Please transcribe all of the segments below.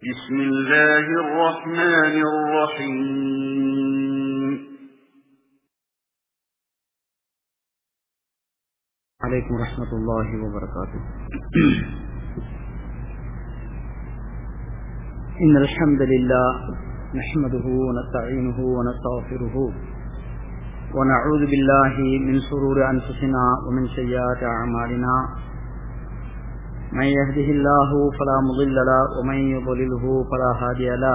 بسم الله الرحمن الرحيم عليكم ورحمة الله وبركاته إن الحمد لله نحمده ونستعينه ونستغفره ونعوذ بالله من شرور أنفسنا ومن سيئات أعمالنا من يهده الله فلا مضل له ومن يضلله فلا هادي له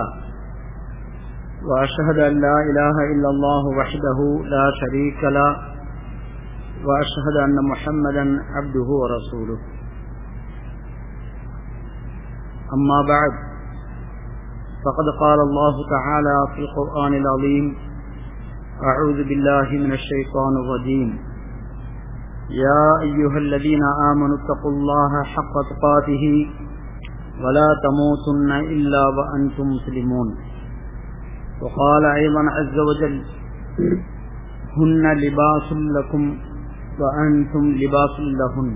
وأشهد أن لا إله إلا الله وحده لا شريك له وأشهد أن محمدا عبده ورسوله أما بعد فقد قال الله تعالى في القرآن العظيم أعوذ بالله من الشيطان الرجيم يا أيها الذين آمنوا اتقوا الله حق تقاته ولا تموتن إلا وأنتم مسلمون وقال أيضا عز وجل هن لباس لكم وأنتم لباس لهن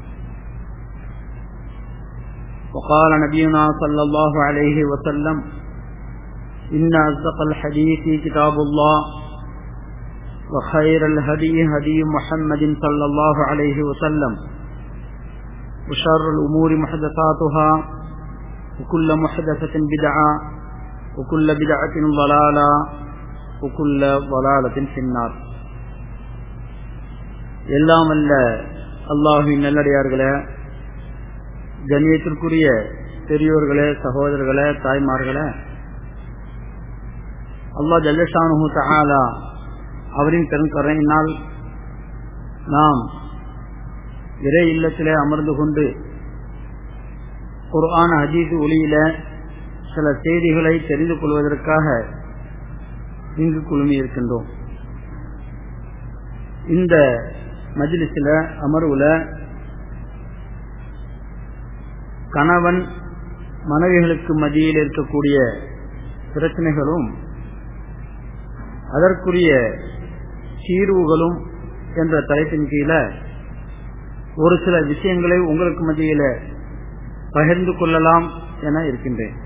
وقال نبينا صلى الله عليه وسلم إن أصدق الحديث كتاب الله وخير الهدي هدي محمد صلى الله عليه وسلم وشر الأمور محدثاتها وكل محدثة بدعة وكل بدعة ضلالة وكل ضلالة في النار எல்லாம் அல்ல அல்லாஹின் நல்லடியார்களே கண்ணியத்திற்குரிய பெரியோர்களே சகோதரர்களே தாய்மார்களே அல்லா ஜல்லஷானு தஹாலா அவரின் பெருங்கரையினால் நாம் இறை இல்லத்திலே அமர்ந்து கொண்டு குர்ஆன் ஹதீஸ் ஒளியில சில செய்திகளை தெரிந்து கொள்வதற்காக இங்கு குழுமி இருக்கின்றோம் இந்த மஜ்லிஸில் அமர்வுல கணவன் மனைவிகளுக்கு மத்தியில் இருக்கக்கூடிய பிரச்சனைகளும் அதற்குரிய தீர்வுகளும் என்ற தலைப்பின் கீழே ஒரு சில விஷயங்களை உங்களுக்கு மத்தியில் பகிர்ந்து கொள்ளலாம் என இருக்கின்றேன்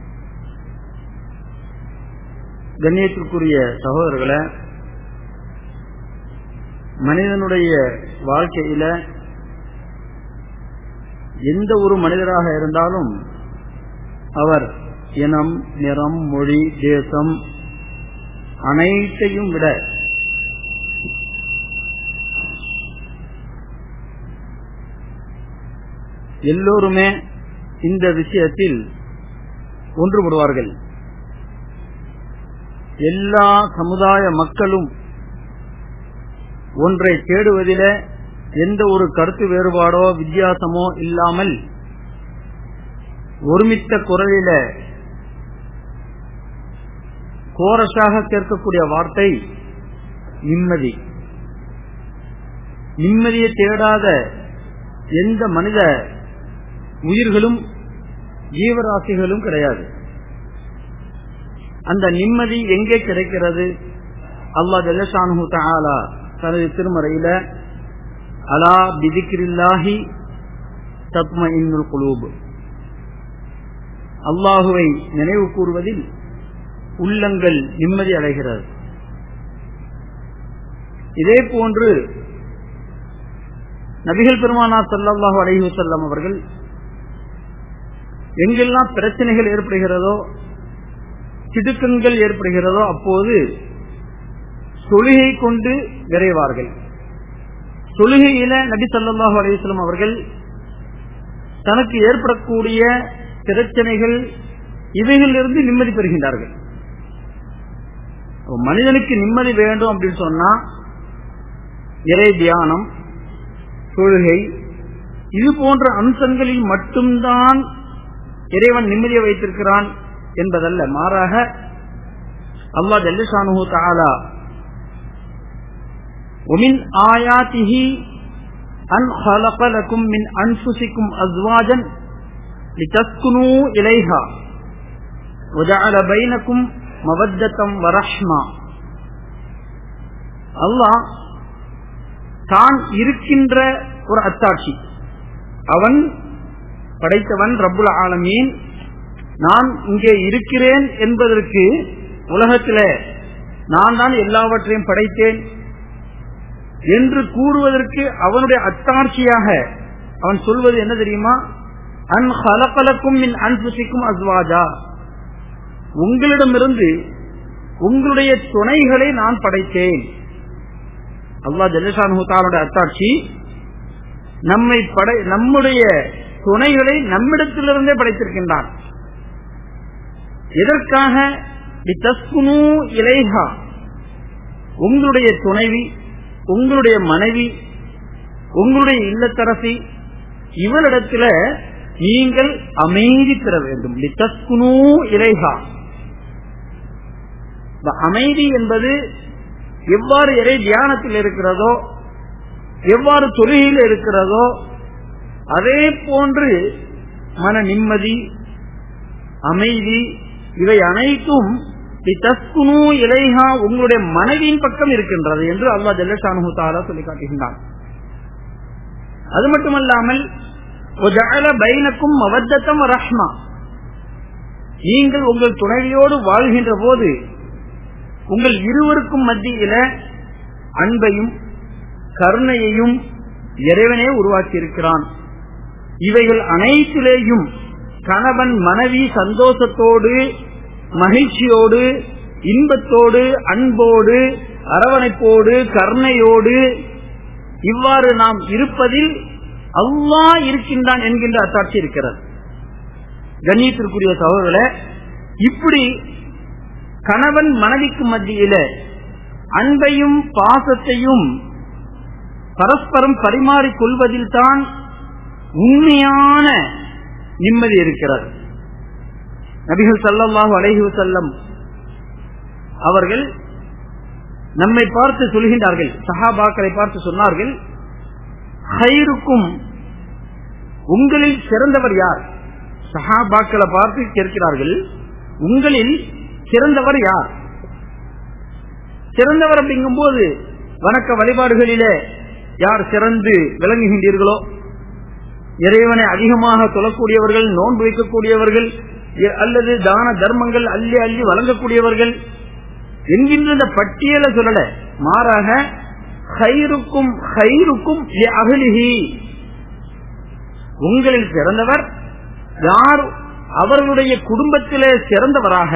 கண்ணியத்திற்குரிய சகோதரர்களை மனிதனுடைய வாழ்க்கையில எந்த ஒரு மனிதராக இருந்தாலும் அவர் இனம் நிறம் மொழி தேசம் அனைத்தையும் விட எல்லோருமே இந்த விஷயத்தில் ஒன்றுபடுவார்கள் எல்லா சமுதாய மக்களும் ஒன்றை தேடுவதில எந்த ஒரு கருத்து வேறுபாடோ வித்தியாசமோ இல்லாமல் ஒருமித்த குரலில கோரஸாக கேட்கக்கூடிய வார்த்தை நிம்மதி நிம்மதியை தேடாத எந்த மனித உயிர்களும் ஜீவராசிகளும் கிடையாது அந்த நிம்மதி எங்கே கிடைக்கிறது அல்லா ஜல்லஷானு தாலா தனது திருமறையில அலா பிதிக்கிரில்லாஹி தத்ம இன்னுல் குலூப் அல்லாஹுவை நினைவு கூறுவதில் உள்ளங்கள் நிம்மதி அடைகிறது இதே போன்று நபிகள் பெருமானா சல்லாஹூ அலைஹு செல்லம் அவர்கள் எங்கெல்லாம் பிரச்சனைகள் ஏற்படுகிறதோ திடுக்கங்கள் ஏற்படுகிறதோ அப்போது தொழுகை கொண்டு விரைவார்கள் தொழுகையில நபி சொல்லாஹு அலையம் அவர்கள் தனக்கு ஏற்படக்கூடிய பிரச்சனைகள் இவைகளிலிருந்து நிம்மதி பெறுகின்றார்கள் மனிதனுக்கு நிம்மதி வேண்டும் அப்படின்னு சொன்னா இறை தியானம் தொழுகை இது போன்ற அம்சங்களில் மட்டும்தான் இறைவன் நிம்மதியை வைத்திருக்கிறான் என்பதல்ல மாறாக அல்லா ஜல்லிஷானு தாலா ومن آياته أن خلق لكم من أنفسكم أزواجا لتسكنوا إليها وجعل بينكم مودة ورحمة அல்லாஹ் தான் இருக்கின்ற ஒரு அத்தாட்சி அவன் படைத்தவன் ரப்புல் ஆலமீன் நான் இங்கே இருக்கிறேன் என்பதற்கு உலகத்தில நான் தான் எல்லாவற்றையும் படைத்தேன் என்று கூறுவதற்கு அவனுடைய அத்தாட்சியாக அவன் சொல்வது என்ன தெரியுமா அன் ஹலகலக்கும் மின் அன்புசிக்கும் அஸ்வாஜா உங்களிடமிருந்து உங்களுடைய துணைகளை நான் படைத்தேன் அல்லா ஜல்லஷானுடைய அத்தாட்சி நம்மை படை நம்முடைய துணைகளை நம்மிடத்திலிருந்தே படைத்திருக்கின்றான் எதற்காக இலைஹா உங்களுடைய துணைவி உங்களுடைய மனைவி உங்களுடைய இல்லத்தரசி இவரிடத்துல நீங்கள் அமைதி பெற வேண்டும் லித்தஸ்குனு இலைஹா அமைதி என்பது எவ்வாறு இறை தியானத்தில் இருக்கிறதோ எவ்வாறு தொழுகையில் இருக்கிறதோ அதே போன்று மன நிம்மதி அமைதி இவை அனைத்தும் தஸ்குனு இலைஹா உங்களுடைய மனைவியின் பக்கம் இருக்கின்றது என்று அல்லா ஜல்லஷானு தாலா சொல்லி காட்டுகின்றான் அது மட்டுமல்லாமல் பைனக்கும் மவத்தம் ரஹ்மா நீங்கள் உங்கள் துணைவியோடு வாழ்கின்ற போது உங்கள் இருவருக்கும் மத்தியில அன்பையும் கருணையையும் இறைவனே உருவாக்கி இருக்கிறான் இவைகள் அனைத்திலேயும் கணவன் மனைவி சந்தோஷத்தோடு மகிழ்ச்சியோடு இன்பத்தோடு அன்போடு அரவணைப்போடு கருணையோடு இவ்வாறு நாம் இருப்பதில் அவ்வா இருக்கின்றான் என்கின்ற அத்தாட்சி இருக்கிறது கண்ணியத்திற்குரிய சகோதர இப்படி கணவன் மனைவிக்கு மத்தியில அன்பையும் பாசத்தையும் பரஸ்பரம் பரிமாறிக் கொள்வதில் தான் உண்மையான நிம்மதி இருக்கிறது நபிகள் சல்லாஹு அலைஹி செல்லம் அவர்கள் நம்மை பார்த்து சொல்கின்றார்கள் சஹாபாக்களை பார்த்து சொன்னார்கள் ஹைருக்கும் உங்களில் சிறந்தவர் யார் சஹாபாக்களை பார்த்து கேட்கிறார்கள் உங்களில் சிறந்தவர் யார் சிறந்தவர் அப்படிங்கும் போது வணக்க வழிபாடுகளிலே யார் சிறந்து விளங்குகின்றீர்களோ இறைவனை அதிகமாக தொழக்கூடியவர்கள் நோன்பு வைக்கக்கூடியவர்கள் அல்லது தான தர்மங்கள் அள்ளி அள்ளி வழங்கக்கூடியவர்கள் என்கின்ற இந்த பட்டியலை சொல்லல மாறாக ஹைருக்கும் ஹைருக்கும் அகலிஹி உங்களில் சிறந்தவர் யார் அவர்களுடைய குடும்பத்திலே சிறந்தவராக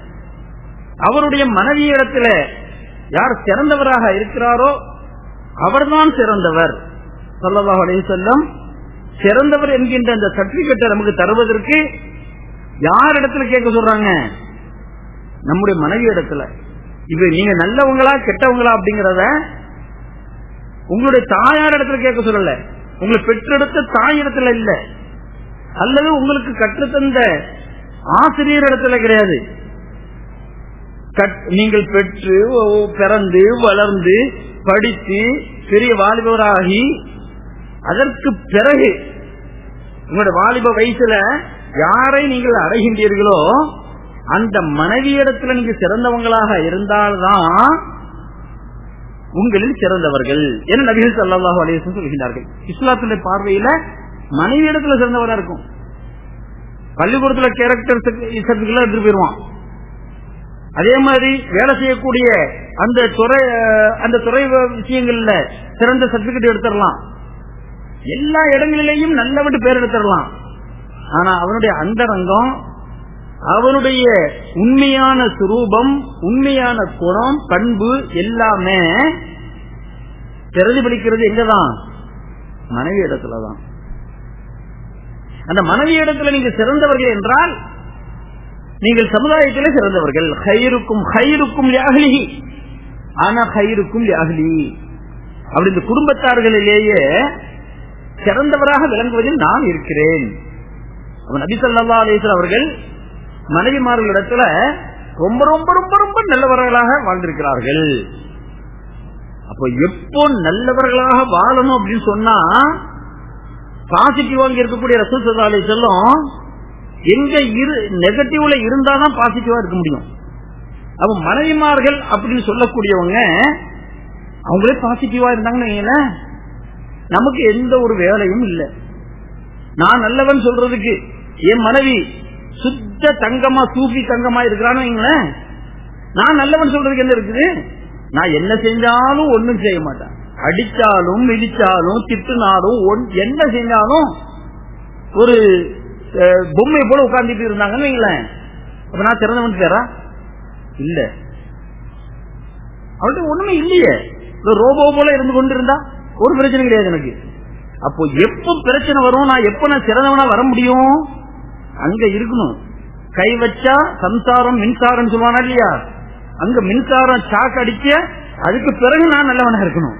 அவருடைய மனைவியிடத்தில யார் சிறந்தவராக இருக்கிறாரோ அவர்தான் சிறந்தவர் சொல்லலாம் அலைய செல்லம் சிறந்தவர் என்கின்ற அந்த சர்டிபிகேட்டை நமக்கு தருவதற்கு யார் இடத்துல கேட்க சொல்றாங்க நம்முடைய மனைவி இடத்துல இது நீங்க நல்லவங்களா கெட்டவங்களா அப்படிங்கறத உங்களுடைய தாயார் இடத்துல கேட்க சொல்லல உங்களை பெற்றெடுத்த தாய் இடத்துல இல்ல அல்லது உங்களுக்கு கற்றுத்தந்த ஆசிரியர் இடத்துல கிடையாது நீங்கள் பெற்று பிறந்து வளர்ந்து படித்து பெரிய வாலிபராகி அதற்கு பிறகு உங்களுடைய வாலிப வயசுல யாரை நீங்கள் அடைகின்றீர்களோ அந்த மனைவியிடத்துல நீங்க சிறந்தவங்களாக இருந்தால்தான் உங்களில் சிறந்தவர்கள் என நபிகள் சல்லாஹூ அலையம் சொல்கின்றார்கள் இஸ்லாத்துடைய பார்வையில மனைவி இடத்துல சிறந்தவரா இருக்கும் பள்ளிக்கூடத்துல கேரக்டர் சர்டிபிகேட் எடுத்துட்டு போயிருவான் அதே மாதிரி வேலை செய்யக்கூடிய அந்த துறை அந்த துறை விஷயங்கள்ல சிறந்த சர்டிபிகேட் எடுத்துடலாம் எல்லா இடங்களிலேயும் நல்லவட்டு பேர் எடுத்துடலாம் ஆனா அவனுடைய அந்தரங்கம் அவனுடைய உண்மையான சுரூபம் உண்மையான குணம் பண்பு எல்லாமே பிரதிபலிக்கிறது எங்கதான் மனைவி இடத்துலதான் அந்த மனைவி இடத்துல நீங்க சிறந்தவர்கள் என்றால் நீங்கள் சமுதாயத்திலே சிறந்தவர்கள் ஹைருக்கும் ஹைருக்கும் லியாகலி ஆனா ஹைருக்கும் லியாகலி அப்படி இந்த குடும்பத்தார்களிலேயே சிறந்தவராக விளங்குவதில் நான் இருக்கிறேன் நபி சொல்லா அலிஸ்வல் அவர்கள் மனைவிமார்களிடத்துல ரொம்ப ரொம்ப ரொம்ப ரொம்ப நல்லவர்களாக வாழ்ந்திருக்கிறார்கள் அப்போ எப்போ நல்லவர்களாக வாழணும் அப்படின்னு சொன்னா பாசிட்டிவா இருக்கக்கூடிய ரசூல் சல்லா அலி செல்லும் எங்க இரு நெகட்டிவ்ல இருந்தாதான் பாசிட்டிவா இருக்க முடியும் அப்ப மனைவிமார்கள் அப்படின்னு சொல்லக்கூடியவங்க அவங்களே பாசிட்டிவா இருந்தாங்கன்னு நமக்கு எந்த ஒரு வேலையும் இல்லை நான் நல்லவன் சொல்றதுக்கு என் மனைவி சுத்த சுத்த தங்கமா சூஃபி தங்கமா இருக்கிறான்னு வைங்களேன் நான் நல்லவன் சொல்றதுக்கு என்ன இருக்குது நான் என்ன செஞ்சாலும் ஒண்ணும் செய்ய மாட்டேன் அடிச்சாலும் மிதிச்சாலும் திட்டுனாலும் ஒன்- என்ன செஞ்சாலும் ஒரு அஹ், பொம்மை போல உட்கார்ந்துட்டு இருந்தாங்கன்னு வைங்களேன் அப்ப நான் திறந்தவன் பேரா இல்ல அவள்கிட்ட ஒண்ணுமே இல்லையே ஒரு ரோபோ போல இருந்து கொண்டு இருந்தா ஒரு பிரச்சனை கிடையாது எனக்கு அப்போ எப்ப பிரச்சனை வரும் நான் எப்ப நான் சிறந்தவனா வர முடியும் அங்க இருக்கணும் கை வச்சா சம்சாரம் மின்சாரம் சொல்லுவானா இல்லையா அங்க மின்சாரம் சாக்கு அடிக்க அதுக்கு பிறகு நான் நல்லவனா இருக்கணும்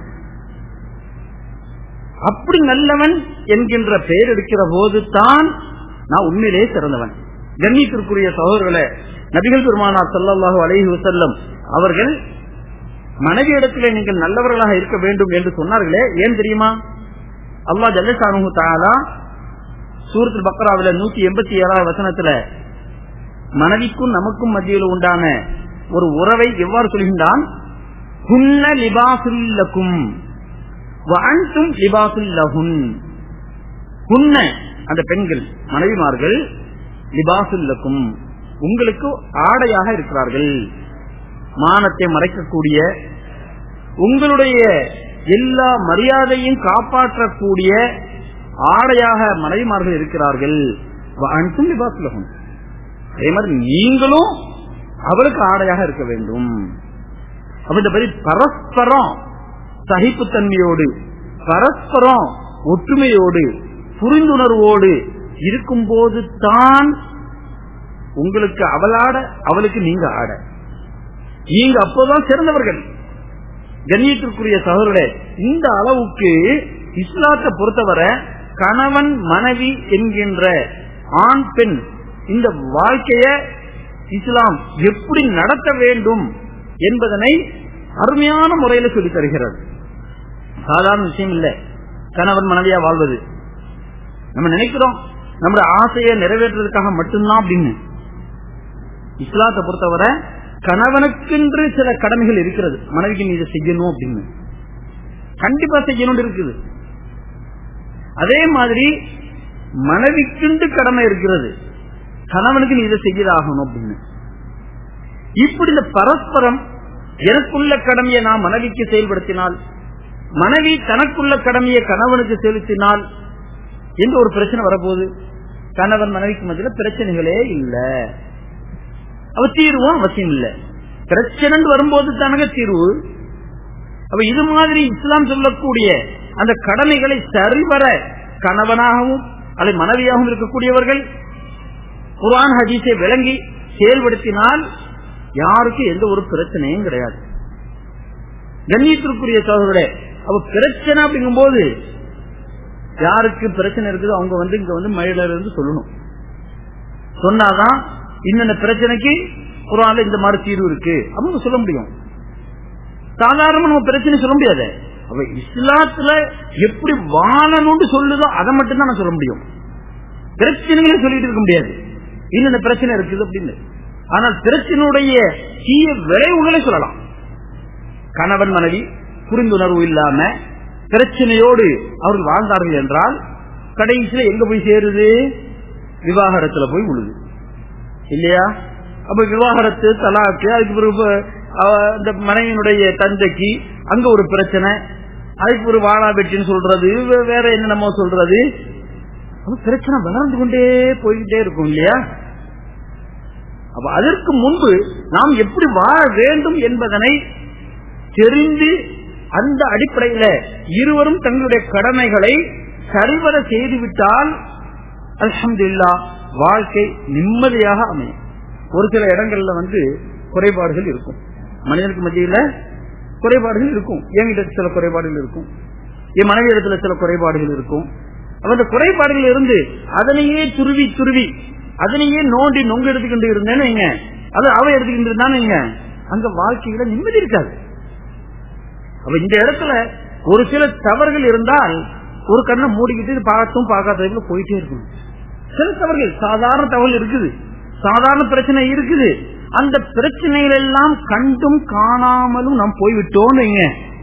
அப்படி நல்லவன் என்கின்ற பெயர் எடுக்கிற போது தான் நான் உண்மையிலேயே சிறந்தவன் கண்ணியத்திற்குரிய சகோதரர்களே நபிகள் பெருமானார் ஸல்லல்லாஹு அலைஹி வஸல்லம் அவர்கள் மனைவி இடத்திலே நீங்கள் நல்லவர்களாக இருக்க வேண்டும் என்று சொன்னார்களே ஏன் தெரியுமா அல்லாஹ் ஜல்லஷானு தாலா சூரத்தில் பக்ராவில நூத்தி எண்பத்தி ஏழாவது வசனத்துல மனைவிக்கும் நமக்கும் மத்தியில் உண்டான ஒரு உறவை எவ்வாறு சொல்கின்றான் ஹுன்ன லிபாசுல்லக்கும் வஅன்தும் லிபாசுல்லஹுன் ஹுன்ன அந்த பெண்கள் மனைவிமார்கள் லிபாசுல்லக்கும் உங்களுக்கு ஆடையாக இருக்கிறார்கள் மானத்தை மறைக்கக்கூடிய உங்களுடைய எல்லா மரியாதையும் காப்பாற்றக்கூடிய ஆடையாக மனைவிமார்கள் இருக்கிறார்கள் வஅன்தும் லிபாசுல்லஹுன் அதே மாதிரி நீங்களும் அவளுக்கு ஆடையாக இருக்க வேண்டும் அப்ப இந்த படி பரஸ்பரம் சகிப்புத்தன்மையோடு பரஸ்பரம் ஒற்றுமையோடு புரிந்துணர்வோடு இருக்கும் போது தான் உங்களுக்கு அவள் ஆட அவளுக்கு நீங்க ஆட நீங்க அப்போதான் சிறந்தவர்கள் கண்ணியத்திற்குரிய சகோதரர்களே இந்த அளவுக்கு இஸ்லாத்தை பொறுத்தவரை கணவன் மனைவி என்கின்ற ஆண் பெண் இந்த வாழ்க்கைய இஸ்லாம் எப்படி நடத்த வேண்டும் என்பதனை அருமையான முறையில் சொல்லித் தருகிறது சாதாரண விஷயம் இல்ல கணவன் மனைவியா வாழ்வது நம்ம நினைக்கிறோம் நம்முடைய ஆசையை நிறைவேற்றுறதுக்காக மட்டும்தான் அப்படின்னு இஸ்லாத்தை பொறுத்தவரை கணவனுக்கென்று சில கடமைகள் இருக்கிறது மனைவிக்கு நீ இதை செய்யணும் அப்படின்னு கண்டிப்பா செய்யணும் இருக்குது அதே மாதிரி மனைவிக்குண்டு கடமை இருக்கிறது கணவனுக்கு நீ இதை செய்யதாகணும் அப்படின்னு இப்படி இந்த பரஸ்பரம் எனக்குள்ள கடமையை நான் மனைவிக்கு செயல்படுத்தினால் மனைவி தனக்குள்ள கடமையை கணவனுக்கு செலுத்தினால் எந்த ஒரு பிரச்சனை வரப்போகுது கணவன் மனைவிக்கு மத்தியில் பிரச்சனைகளே இல்ல அவ தீர்வும் அவசியம் இல்ல பிரச்சனை வரும்போது தானங்க தீர்வு அப்ப இது மாதிரி இஸ்லாம் சொல்லக்கூடிய அந்த கடமைகளை சரிவர கணவனாகவும் அல்லது மனைவியாகவும் இருக்கக்கூடியவர்கள் குரான் ஹதீஸை விளங்கி செயல்படுத்தினால் யாருக்கு எந்த ஒரு பிரச்சனையும் கிடையாது கண்ணியத்திற்குரிய சோதரே அவ பிரச்சனை அப்படிங்கும் போது யாருக்கு பிரச்சனை இருக்குது அவங்க வந்து இங்க வந்து மழையில இருந்து சொல்லணும் சொன்னாதான் இன்னென்ன பிரச்சனைக்கு குரான்ல இந்த மாதிரி தீர்வு இருக்கு அப்படின்னு சொல்ல முடியும் சாதாரணமா நம்ம பிரச்சனை சொல்ல முடியாது அவ இஸ்லாத்துல எப்படி வாழணும்னு சொல்லுதோ அதை மட்டும் தான் நான் சொல்ல முடியும் பிரச்சனைகளை சொல்லிட்டு இருக்க முடியாது இன்னென்ன பிரச்சனை இருக்குது அப்படின்னு ஆனால் பிரச்சனையுடைய தீய விளைவுகளை சொல்லலாம் கணவன் மனைவி புரிந்துணர்வு இல்லாம பிரச்சனையோடு அவர்கள் வாழ்ந்தார்கள் என்றால் கடைசியில எங்க போய் சேருது விவாகரத்துல போய் விழுது இல்லையா அப்ப விவாகரத்து தலாக்கு அதுக்கு பிறகு அவ- இந்த மனைவியினுடைய தந்தைக்கு அங்க ஒரு பிரச்சனை அதுக்கு ஒரு வாழா வெட்டின்னு சொல்றது வே- வேற என்னென்னமோ சொல்றது அப்ப பிரச்சனை வளர்ந்து கொண்டே போய்கிட்டே இருக்கும் இல்லையா அப்ப அதற்கு முன்பு நாம் எப்படி வாழ வேண்டும் என்பதனை தெரிந்து அந்த அடிப்படையில இருவரும் தங்களுடைய கடமைகளை சரிவர செய்துவிட்டால் அல்ஹம்துலில்லா வாழ்க்கை நிம்மதியாக அமையும் ஒரு சில இடங்கள்ல வந்து குறைபாடுகள் இருக்கும் மனிதனுக்கு மத்தியில குறைபாடுகள் இருக்கும் என்கிட்ட சில குறைபாடுகள் இருக்கும் என் மனைவி இடத்துல சில குறைபாடுகள் இருக்கும் அப்ப அந்த குறைபாடுகள் இருந்து அதனையே துருவி துருவி அதனையே நோண்டி நொங்கு எடுத்துக்கிட்டு இருந்தேன்னு வைங்க அது அவ எடுத்துக்கிட்டு இருந்தான்னு வைங்க அங்க வாழ்க்கையில நிம்மதி இருக்காது அப்ப இந்த இடத்துல ஒரு சில தவறுகள் இருந்தால் ஒரு கண்ணை மூடிக்கிட்டு இது பார்த்தும் பார்க்காத போயிட்டே இருக்கணும் சில தவறுகள் சாதாரண தவறு இருக்குது சாதாரண பிரச்சனை இருக்குது அந்த பிரச்சனைகள் எல்லாம் கண்டும் காணாமலும் நாம் போய்விட்டோம் வைங்க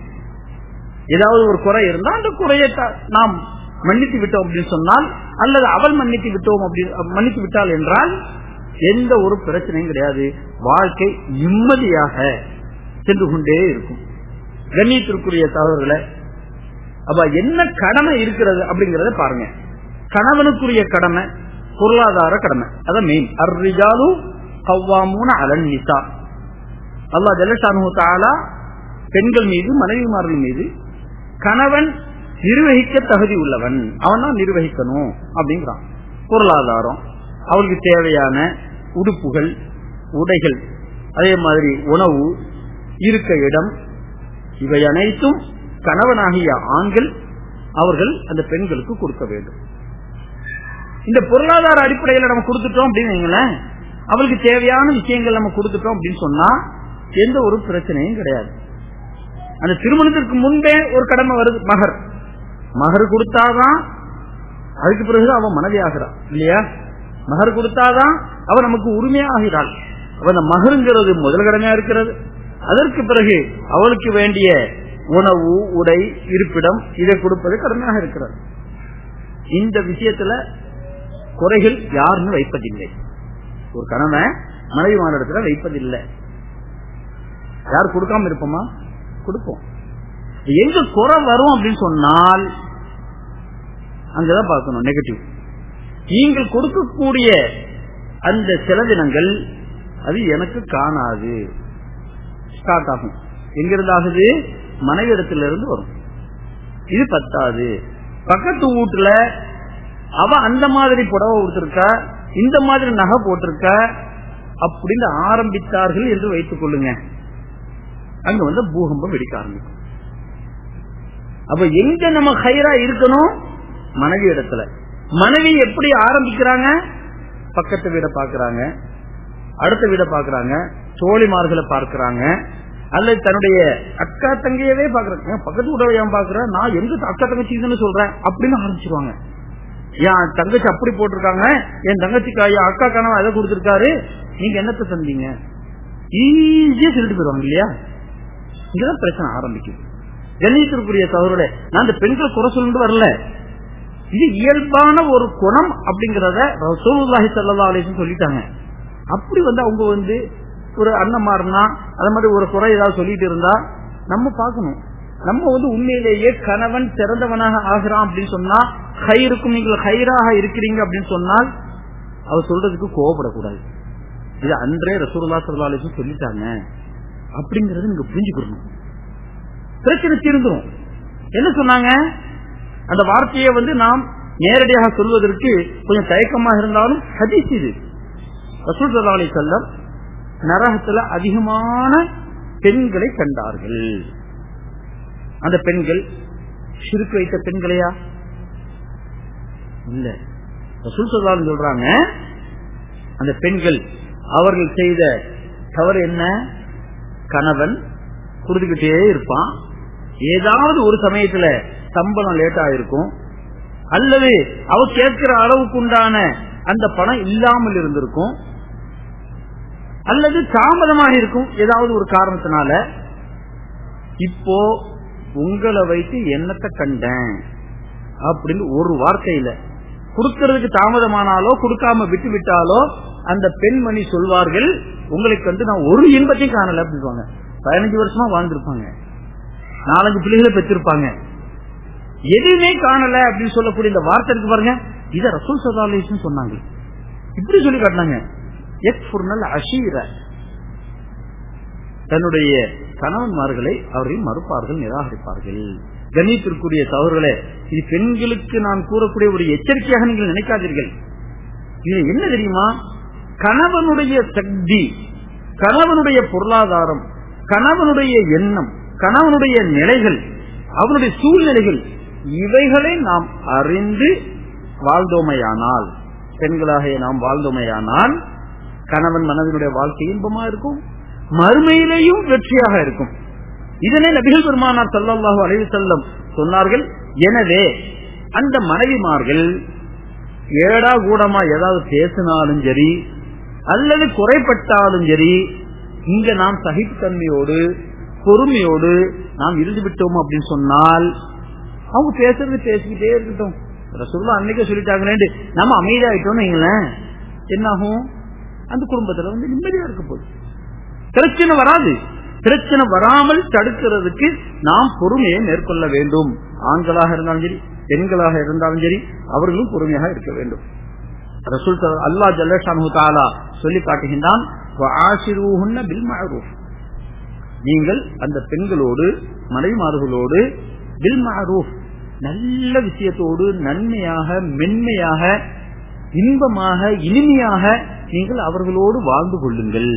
ஏதாவது ஒரு குறை இருந்தா அந்த குறையை த- நாம் மன்னித்து விட்டோம் அப்படின்னு சொன்னால் அல்லது அவள் மன்னித்து விட்டோம் அப்படி மன்னித்து விட்டாள் என்றால் எந்த ஒரு பிரச்சனையும் கிடையாது வாழ்க்கை நிம்மதியாக சென்று கொண்டே இருக்கும் கண்ணியத்திற்குரிய தகவல்களை அப்ப என்ன கடமை இருக்கிறது அப்படிங்கறத பாருங்க கணவனுக்குரிய கடமை பொருளாதார கடமை அதான் மெயின் அர்ரிஜாலு கவ்வாமூன அலன் நிசா அல்லா ஜலசானு தாலா பெண்கள் மீது மனைவிமார்கள் மீது கணவன் நிர்வகிக்க தகுதி உள்ளவன் அவன் தான் நிர்வகிக்கணும் அப்படிங்கிறான் பொருளாதாரம் அவளுக்கு தேவையான உடுப்புகள் உடைகள் அதே மாதிரி உணவு இருக்க இடம் இவை அனைத்தும் கணவனாகிய ஆண்கள் அவர்கள் அந்த பெண்களுக்கு கொடுக்க வேண்டும் இந்த பொருளாதார அடிப்படையில் நம்ம கொடுத்துட்டோம் அப்படின்னு வைங்களேன் அவளுக்கு தேவையான விஷயங்கள் நம்ம கொடுத்துட்டோம் அப்படின்னு சொன்னா எந்த ஒரு பிரச்சனையும் கிடையாது அந்த திருமணத்திற்கு முன்பே ஒரு கடமை வருது மகர் மகர் கொடுத்தாதான் அதுக்கு பிறகு அவன் மனைவி ஆகிறான் இல்லையா மகர் கொடுத்தாதான் அவன் நமக்கு உரிமையாகிறாள் அவன் அந்த மகருங்கிறது முதல் கடமையா இருக்கிறது அதற்கு பிறகு அவளுக்கு வேண்டிய உணவு உடை இருப்பிடம் இதை கொடுப்பது கடமையாக இருக்கிறது இந்த விஷயத்துல குறைகள் யாருன்னு வைப்பதில்லை ஒரு கடமை மனைவி மாநிலத்துல வைப்பதில்லை யார் கொடுக்காம இருப்போமா கொடுப்போம் எங்க குறை வரும் அப்படின்னு சொன்னால் அங்கதான் பார்க்கணும் நெகட்டிவ் நீங்கள் கொடுக்கக்கூடிய அந்த செலவினங்கள் அது எனக்கு காணாது ஸ்டார்ட் ஆகும் எங்கிருந்து ஆகுது மனைவிடத்துல இருந்து வரும் இது பத்தாது பக்கத்து வீட்டுல அவ அந்த மாதிரி புடவை கொடுத்திருக்கா இந்த மாதிரி நகை போட்டிருக்க அப்படின்னு ஆரம்பித்தார்கள் என்று வைத்துக் கொள்ளுங்க அங்க வந்து பூகம்பம் வெடிக்க ஆரம்பிக்கும் அப்ப எங்க நம்ம ஹைரா இருக்கணும் மனைவி இடத்துல மனைவி எப்படி ஆரம்பிக்கிறாங்க பக்கத்து வீட பாக்குறாங்க அடுத்த வீட பாக்குறாங்க தோழிமார்களை பார்க்கிறாங்க அல்லது தன்னுடைய அக்கா தங்கையவே பாக்குறாங்க பக்கத்து வீட ஏன் பாக்குறேன் நான் எங்க அக்கா தங்கச்சின்னு சொல்றேன் அப்படின்னு ஆரம்பிச்சிருவாங்க என் தங்கச்சி அப்படி போட்டிருக்காங்க என் தங்கச்சிக்கு ஐயா அக்கா கணவன் அதை கொடுத்திருக்காரு நீங்க என்னத்தை தந்தீங்க ஈஸியா சொல்லிட்டு போயிருவாங்க இல்லையா இங்கதான் பிரச்சனை ஆரம்பிக்குது கணேசருக்குரிய தவறுட நான் அந்த பெண்கள் குறை சொல்லிட்டு வரல இது இயல்பான ஒரு குணம் அப்படிங்கறத ரசூலுல்லாஹி ஸல்லல்லாஹு அலைஹி வஸல்லம் சொல்லிட்டாங்க அப்படி வந்து அவங்க வந்து ஒரு அண்ணமாருனா அது மாதிரி ஒரு குறை ஏதாவது சொல்லிட்டு இருந்தா நம்ம பார்க்கணும் நம்ம வந்து உண்மையிலேயே கணவன் சிறந்தவனாக ஆகிறான் அப்படின்னு சொன்னா ஹைருக்கும் நீங்கள் ஹைராக இருக்கிறீங்க அப்படின்னு சொன்னால் அவர் சொல்றதுக்கு கோவப்படக்கூடாது இது அன்றே ரசூலுல்லா ஸல்லல்லாஹு அலைஹி வஸல்லம் சொல்லிட்டாங்க அப்படிங்கறது நீங்க புரிஞ்சுக்கணும் பிரச்சனை தீர்ந்துரும் என்ன சொன்னாங்க அந்த வார்த்தையை வந்து நாம் நேரடியாக சொல்வதற்கு கொஞ்சம் தயக்கமாக இருந்தாலும் ஹதீஸ் இது ரசூல் சல்லா அலி செல்லம் நரகத்துல அதிகமான பெண்களை கண்டார்கள் அந்த பெண்கள் சிறுக்கு வைத்த பெண்களையா இல்ல ரசூல் சல்லாலும் சொல்றாங்க அந்த பெண்கள் அவர்கள் செய்த தவறு என்ன கணவன் கொடுத்துக்கிட்டே இருப்பான் ஏதாவது ஒரு சமயத்துல சம்பளம் லேட்டா இருக்கும் அல்லது அவ கேட்கிற அளவுக்கு உண்டான அந்த பணம் இல்லாமல் இருந்திருக்கும் அல்லது தாமதமாக இருக்கும் ஏதாவது ஒரு காரணத்தினால இப்போ உங்களை வைத்து என்னத்தை கண்டேன் அப்படின்னு ஒரு வார்த்தையில கொடுக்கறதுக்கு தாமதமானாலோ கொடுக்காம விட்டு விட்டாலோ அந்த பெண்மணி சொல்வார்கள் உங்களுக்கு வந்து நான் ஒரு இன்பத்தையும் காணல அப்படின்னு பதினஞ்சு வருஷமா வாழ்ந்திருப்பாங்க நாலஞ்சு பிள்ளைகளை பெற்றிருப்பாங்க எதுவுமே காணல அப்படின்னு சொல்லக்கூடிய இந்த வார்த்தை இருக்கு பாருங்க இத ரசூல் சதாலேஷன் சொன்னாங்க இப்படி சொல்லி காட்டினாங்க அஷீர தன்னுடைய கணவன்மார்களை அவர்கள் மறுப்பார்கள் நிராகரிப்பார்கள் கணித்திற்குரிய தவறுகளே இது பெண்களுக்கு நான் கூறக்கூடிய ஒரு எச்சரிக்கையாக நீங்கள் நினைக்காதீர்கள் இது என்ன தெரியுமா கணவனுடைய சக்தி கணவனுடைய பொருளாதாரம் கணவனுடைய எண்ணம் கணவனுடைய நிலைகள் அவனுடைய சூழ்நிலைகள் இவைகளை நாம் அறிந்து வாழ்ந்தோமையானால் பெண்களாக நாம் வாழ்ந்தோமையானால் கணவன் மனதினுடைய வாழ்க்கை இன்பமா இருக்கும் மறுமையிலேயும் வெற்றியாக இருக்கும் இதனை நபிகள் பெருமானார் சல்லாஹூ அலைவு செல்லம் சொன்னார்கள் எனவே அந்த மனைவிமார்கள் ஏடா கூடமா ஏதாவது பேசினாலும் சரி அல்லது குறைப்பட்டாலும் சரி இங்க நாம் சகிப்புத்தன்மையோடு பொறுமையோடு நாம் இருந்து விட்டோம் அப்படின்னு சொன்னால் அவங்க பேசுறது பேசிக்கிட்டே இருக்கட்டும் ரசூல்லா அன்னைக்கே சொல்லிட்டாங்களே நம்ம அமைதியாயிட்டோம்னு வைங்களேன் என்னாகும் அந்த குடும்பத்துல வந்து நிம்மதியா இருக்க போகுது பிரச்சனை வராது பிரச்சனை வராமல் தடுக்கிறதுக்கு நாம் பொறுமையை மேற்கொள்ள வேண்டும் ஆண்களாக இருந்தாலும் சரி பெண்களாக இருந்தாலும் சரி அவர்களும் பொறுமையாக இருக்க வேண்டும் ரசூல் அல்லா ஜல்லஷானு தாலா சொல்லி காட்டுகின்றான் நீங்கள் அந்த பெண்களோடு மனைவிமார்களோடு பில் மாரூஃப் நல்ல விஷயத்தோடு நன்மையாக மென்மையாக இன்பமாக இனிமையாக நீங்கள் அவர்களோடு வாழ்ந்து கொள்ளுங்கள்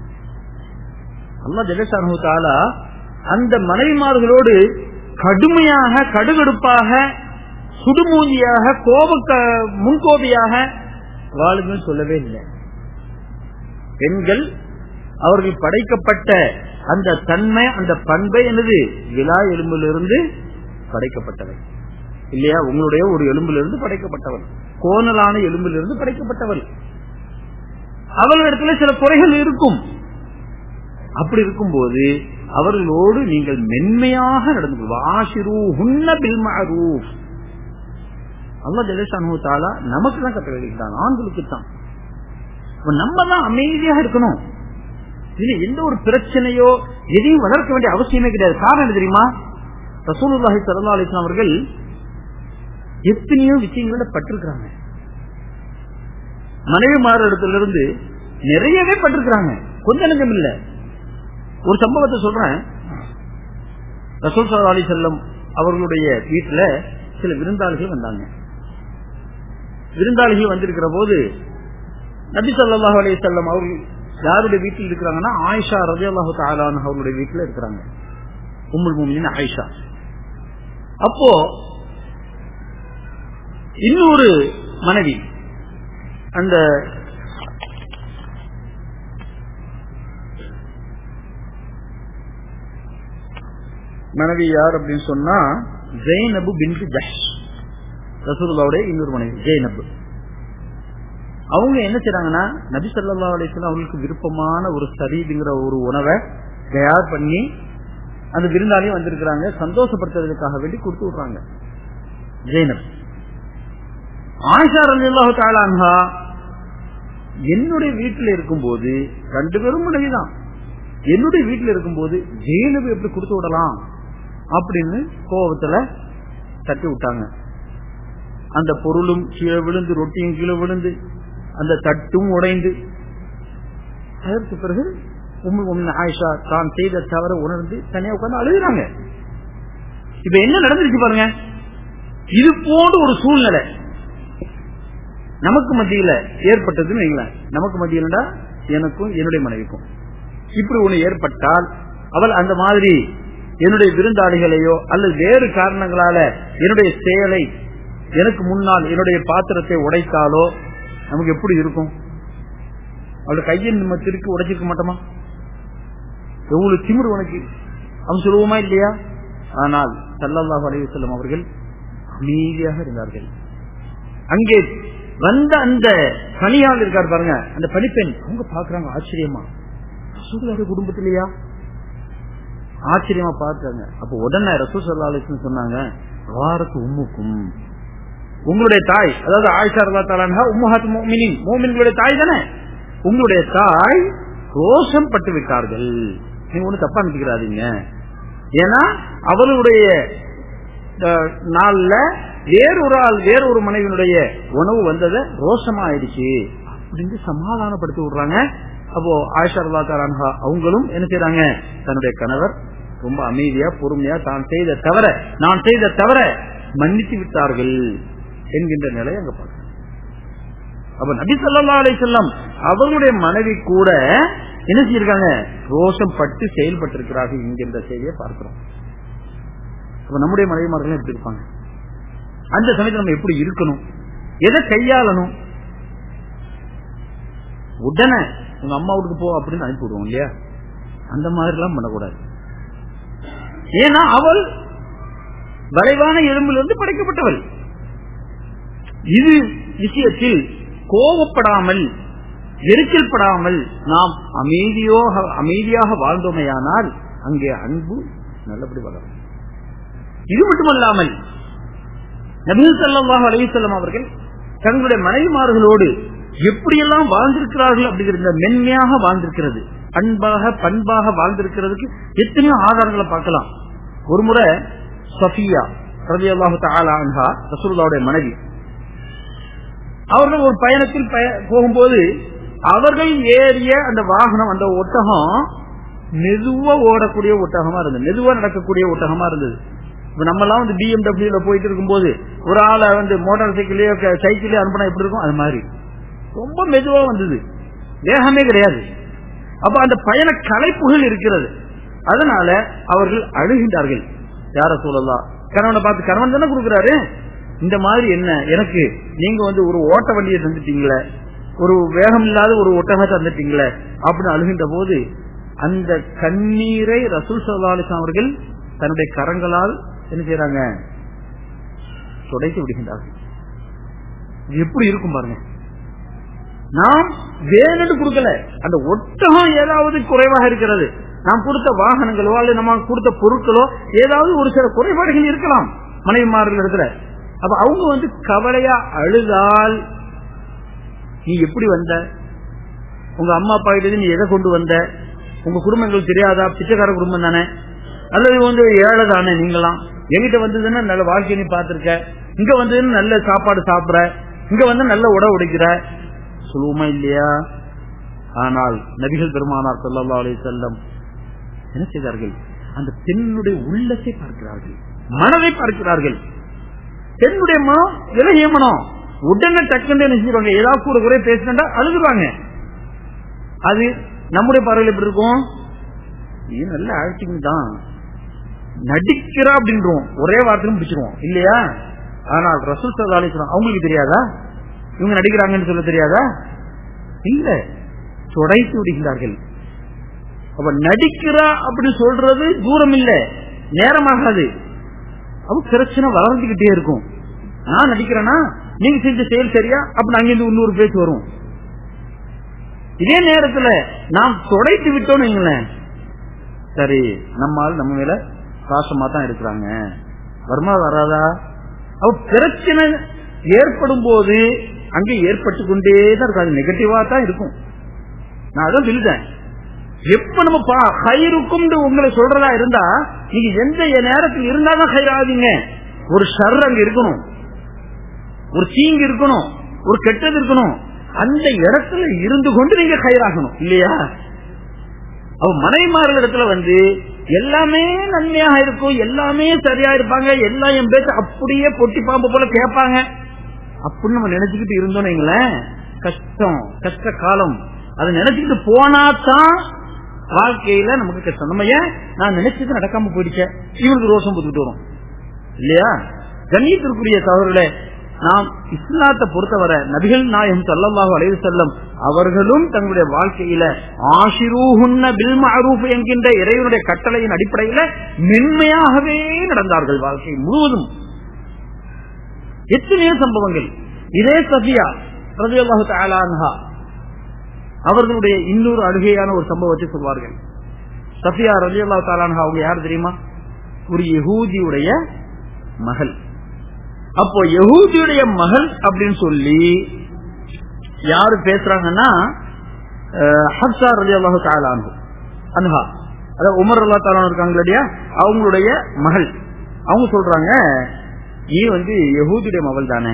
அல்லா ஜெகசானு தாலா அந்த மனைவிமார்களோடு கடுமையாக கடுகடுப்பாக சுடுமூஞ்சியாக கோப முன்கோபியாக வாழுங்கள் சொல்லவே இல்லை பெண்கள் அவர்கள் படைக்கப்பட்ட அந்த தன்மை அந்த பண்பை எனது விழா எலும்பிலிருந்து படைக்கப்பட்டவை இல்லையா உங்களுடைய ஒரு எலும்பிலிருந்து படைக்கப்பட்டவள் கோணலான எலும்பிலிருந்து படைக்கப்பட்டவள் அவர்களிடத்துல சில குறைகள் இருக்கும் அப்படி இருக்கும்போது அவர்களோடு நீங்கள் மென்மையாக நடந்து அல்லா ஜலேஷானு தாலா நமக்கு தான் கட்டளையிட்டான் ஆண்களுக்கு தான் நம்ம தான் அமைதியாக இருக்கணும் இதுல எந்த ஒரு பிரச்சனையோ எதையும் வளர்க்க வேண்டிய அவசியமே கிடையாது காரணம் என்ன தெரியுமா ரசூலுல்லாஹி சல்லா அலிஸ்லாம் அவர்கள் எத்தனையோ விஷயங்களோட பட்டிருக்கிறாங்க மனைவி மாறிடத்துல இருந்து நிறையவே பட்டிருக்கிறாங்க கொஞ்ச நஞ்சம் இல்ல ஒரு சம்பவத்தை சொல்றேன் ரசூல் சல்லா அலி செல்லம் அவர்களுடைய வீட்டுல சில விருந்தாளிகள் வந்தாங்க விருந்தாளிகள் வந்திருக்கிற போது நபி சொல்லாஹு அலி செல்லம் அவர்கள் யாருடைய வீட்டில் இருக்கிறாங்கன்னா ஆயிஷா ரஜி அல்லாஹு தாலான் அவருடைய வீட்டில் இருக்கிறாங்க உம்முல் முமின் ஆயிஷா அப்போ இன்னொரு மனைவி அந்த மனைவி யார் அப்படின்னு சொன்னா ஜெய்னபு பின் ஜஷ் ரசூலுல்லாவுடைய இன்னொரு மனைவி ஜெய்னபு அவங்க என்ன செய்றாங்கன்னா நபி சல்லா அலிஸ்லாம் அவங்களுக்கு விருப்பமான ஒரு சரீதுங்கிற ஒரு உணவை தயார் பண்ணி அந்த விருந்தாலையும் வந்திருக்கிறாங்க சந்தோஷப்படுத்துறதுக்காக வேண்டி கொடுத்து விடுறாங்க ஜெயினப் ஆயிஷா ரலியல்லாஹு தஆலா அன்ஹா என்னுடைய வீட்டில் இருக்கும்போது ரெண்டு பேரும் மனைவிதான் என்னுடைய வீட்டில் இருக்கும்போது ஜெயினப் எப்படி கொடுத்து விடலாம் அப்படின்னு கோபத்துல தட்டி விட்டாங்க அந்த பொருளும் கீழே விழுந்து ரொட்டியும் கீழே விழுந்து அந்த தட்டும் உடைந்து அதற்கு பிறகு ஆயிஷா தான் செய்த தவற உணர்ந்து தனியா உட்கார்ந்து அழுகிறாங்க இப்ப என்ன நடந்துருச்சு பாருங்க இது போன்ற ஒரு சூழ்நிலை நமக்கு மத்தியில ஏற்பட்டதுன்னு வைங்களேன் நமக்கு மத்தியிலடா எனக்கும் என்னுடைய மனைவிக்கும் இப்படி ஒண்ணு ஏற்பட்டால் அவள் அந்த மாதிரி என்னுடைய விருந்தாளிகளையோ அல்லது வேறு காரணங்களால என்னுடைய செயலை எனக்கு முன்னால் என்னுடைய பாத்திரத்தை உடைத்தாலோ நமக்கு எப்படி இருக்கும் அவளோட கையை நம்ம திருக்கி உடைச்சிருக்க மாட்டோமா எவ்வளவு திமிர் உனக்கு அவன் சொல்லுவோமா இல்லையா ஆனால் சல்லல்லாஹு அலைஹி வஸல்லம் அவர்கள் அமைதியாக இருந்தார்கள் அங்கே வந்த அந்த பணியாளர் இருக்கார் பாருங்க அந்த பணிப்பெண் அவங்க பாக்குறாங்க ஆச்சரியமா ரசூலுல்லாஹி குடும்பத்திலேயா ஆச்சரியமா பார்த்தாங்க அப்ப உடனே ரசூல் சல்லா அலிஸ்லாம் சொன்னாங்க வாரத்து உம்முக்கும் உங்களுடைய தாய் அதாவது ஆயிஷா அல்லா தாலா உம்முஹாத் மோமினின் மோமின்களுடைய தாய் தானே உங்களுடைய தாய் ரோஷம் பட்டு விட்டார்கள் நீங்க ஒண்ணு தப்பா நினைக்கிறாதீங்க ஏன்னா அவளுடைய நாள்ல வேறொரு ஆள் வேறொரு மனைவியினுடைய உணவு வந்ததை ரோஷமா ஆயிடுச்சு அப்படின்னு சமாதானப்படுத்தி விடுறாங்க அப்போ ஆயிஷா அல்லா தாலான்ஹா அவங்களும் என்ன செய்யறாங்க தன்னுடைய கணவர் ரொம்ப அமைதியா பொறுமையா தான் செய்த தவிர நான் செய்த தவிர மன்னித்து விட்டார்கள் என்கின்ற நிலை அங்க பார்க்க அப்ப நபி சொல்லா அலை செல்லம் அவர்களுடைய மனைவி கூட என்ன செய்யிருக்காங்க ரோஷம் பட்டு செயல்பட்டிருக்கிறார்கள் என்கின்ற செய்தியை பார்க்கிறோம் அப்ப நம்முடைய மனைவிமார்கள் எப்படி இருப்பாங்க அந்த சமயத்தில் நம்ம எப்படி இருக்கணும் எதை கையாளணும் உடனே உங்க அம்மா வீட்டுக்கு போ அப்படின்னு அனுப்பி விடுவோம் இல்லையா அந்த மாதிரி எல்லாம் பண்ணக்கூடாது ஏன்னா அவள் வளைவான எலும்பிலிருந்து படைக்கப்பட்டவள் இது விஷயத்தில் கோபப்படாமல் எரிச்சல் படாமல் நாம் அமைதியோக அமைதியாக வாழ்ந்தோமையானால் அங்கே அன்பு நல்லபடி வளரும் இது மட்டுமல்லாமல் நபீல் சல்லாஹ் அலிசல்லம் அவர்கள் தங்களுடைய மனைவிமார்களோடு எப்படியெல்லாம் வாழ்ந்திருக்கிறார்கள் அப்படிங்கிற இந்த மென்மையாக வாழ்ந்திருக்கிறது அன்பாக பண்பாக வாழ்ந்திருக்கிறதுக்கு எத்தனையோ ஆதாரங்களை பார்க்கலாம் ஒரு முறை சஃபியா ரவி அல்லாஹு தாலா ரசூல்லாவுடைய மனைவி அவர்கள் ஒரு பயணத்தில் போகும்போது அவர்கள் ஏறிய அந்த வாகனம் அந்த ஒட்டகம் மெதுவா ஓடக்கூடிய ஒட்டகமா இருந்தது மெதுவா நடக்கக்கூடிய ஒட்டகமா இருந்தது இப்ப நம்ம எல்லாம் வந்து பிஎம்டபிள்யூல போயிட்டு இருக்கும்போது ஒரு ஆளை வந்து மோட்டார் சைக்கிளே சைக்கிளே அனுப்பினா எப்படி இருக்கும் அது மாதிரி ரொம்ப மெதுவா வந்தது வேகமே கிடையாது அப்ப அந்த பயண கலைப்புகள் இருக்கிறது அதனால அவர்கள் அழுகின்றார்கள் யார சொல்லலாம் கணவனை பார்த்து கணவன் தானே கொடுக்குறாரு இந்த மாதிரி என்ன எனக்கு நீங்க வந்து ஒரு ஓட்ட வண்டியை தந்துட்டீங்களே ஒரு வேகம் இல்லாத ஒரு ஒட்டகத்தை தந்துட்டீங்களே அப்படின்னு அழுகின்ற போது அந்த கண்ணீரை ரசூல் சல்லாலிசம் அவர்கள் தன்னுடைய கரங்களால் என்ன செய்யறாங்க துடைத்து விடுகின்றார்கள் எப்படி இருக்கும் பாருங்க நாம் வேணும்னு கொடுக்கல அந்த ஒட்டகம் ஏதாவது குறைவாக இருக்கிறது நாம் கொடுத்த வாகனங்களோ அல்லது நம்ம கொடுத்த பொருட்களோ ஏதாவது ஒரு சில குறைபாடுகள் இருக்கலாம் மனைவிமார்கள் இடத்துல அப்ப அவங்க வந்து கவலையா அழுதால் நீ எப்படி வந்த உங்க அம்மா அப்பா கிட்ட நீ எதை கொண்டு வந்த உங்க குடும்பங்கள் தெரியாதா பிச்சைக்கார குடும்பம் தானே அல்லது வந்து ஏழை தானே நீங்களாம் எங்கிட்ட வந்ததுன்னா நல்ல வாழ்க்கையை நீ பாத்திருக்க இங்க வந்ததுன்னு நல்ல சாப்பாடு சாப்பிடுற இங்க வந்து நல்ல உடை உடைக்கிற சொல்லுவோமா இல்லையா ஆனால் நபிகள் பெருமானார் சொல்லா அலி செல்லம் என்ன செய்தார்கள் அந்த பெண்ணுடைய உள்ளத்தை பார்க்கிறார்கள் மனதை பார்க்கிறார்கள் பெண்ணுடைய மனம் விலகிய மனம் உடனே டக்குன்னு என்ன செஞ்சிருவாங்க ஏதாவது கூட குறை பேசினா அழுதுவாங்க அது நம்முடைய பார்வையில் எப்படி இருக்கும் இது நல்ல ஆக்டிங் தான் நடிக்கிறா அப்படின்றோம் ஒரே வார்த்தையும் பிடிச்சிருவோம் இல்லையா ஆனால் ரசூல் சல்லாலிஸ்லாம் அவங்களுக்கு தெரியாதா இவங்க நடிக்கிறாங்கன்னு சொல்ல தெரியாதா இல்ல துடைத்து விடுகிறார்கள் அப்ப நடிக்கிறா அப்படின்னு சொல்றது தூரம் இல்ல நேரமாகாது அவ பிரச்சனை வளர்ந்துகிட்டே இருக்கும் நான் நடிக்கிறேன்னா நீங்க செஞ்ச செயல் சரியா அப்படின்னு அங்கிருந்து இன்னொரு பேச்சு வரும் இதே நேரத்துல நாம் துடைத்து விட்டோம் வைங்களேன் சரி நம்மால் நம்ம மேல பாசமா தான் இருக்கிறாங்க வருமா வராதா அவ பிரச்சனை ஏற்படும் போது அங்கே ஏற்பட்டு கொண்டே தான் இருக்கும் அது நெகட்டிவா தான் இருக்கும் நான் அதான் சொல்லிட்டேன் எப்ப நம்ம ஹைருக்கும் உங்களை சொல்றதா இருந்தா நீங்க எந்த நேரத்தில் இருந்தாதான் ஹைராதீங்க ஒரு ஷர் அங்க இருக்கணும் ஒரு தீங்கு இருக்கணும் ஒரு கெட்டது இருக்கணும் அந்த இடத்துல இருந்து கொண்டு நீங்க கயிறாகணும் இல்லையா அவ மனைவிமார்கள் இடத்துல வந்து எல்லாமே நன்மையாக இருக்கும் எல்லாமே சரியா இருப்பாங்க எல்லாம் என் பேச்சு அப்படியே பொட்டி பாம்பு போல கேட்பாங்க அப்படின்னு நம்ம நினைச்சுக்கிட்டு இருந்தோம் கஷ்டம் கஷ்ட காலம் அதை நினைச்சுக்கிட்டு போனாதான் வாழ்க்கையில நமக்கு கஷ்டம் நம்ம ஏன் நான் நினைச்சது நடக்காம போயிடுச்சேன் இவனுக்கு ரோஷம் போட்டுக்கிட்டு வரும் இல்லையா கண்ணியத்திற்குரிய தவறுல நாம் இஸ்லாத்தை பொறுத்தவரை நபிகள் நாயகம் சல்லல்லாஹு அலைஹி செல்லம் அவர்களும் தங்களுடைய வாழ்க்கையில ஆஷிரூஹுன்ன பில் மஅரூஃப் என்கின்ற இறைவனுடைய கட்டளையின் அடிப்படையில மென்மையாகவே நடந்தார்கள் வாழ்க்கை முழுவதும் எத்தனையோ சம்பவங்கள் இதே சஃபியா ரலியல்லாஹு தஆலா அன்ஹா அவர்களுடைய இன்னொரு அழுகையான ஒரு சம்பவத்தை சொல்வார்கள் சஃபியா ரலியல்லாஹு தஆலா அன்ஹா அவங்க யார் தெரியுமா ஒரு யஹூதியுடைய மகள் அப்போ யகூதியுடைய மகள் அப்படின்னு சொல்லி யாரு பேசுறாங்கன்னா ஹப்சா ரலி அல்லாஹு தாலானு அன்ஹா அதாவது உமர் அல்லா தாலானு இருக்காங்க இல்லையா அவங்களுடைய மகள் அவங்க சொல்றாங்க நீ வந்து யகூதியுடைய மகள் தானே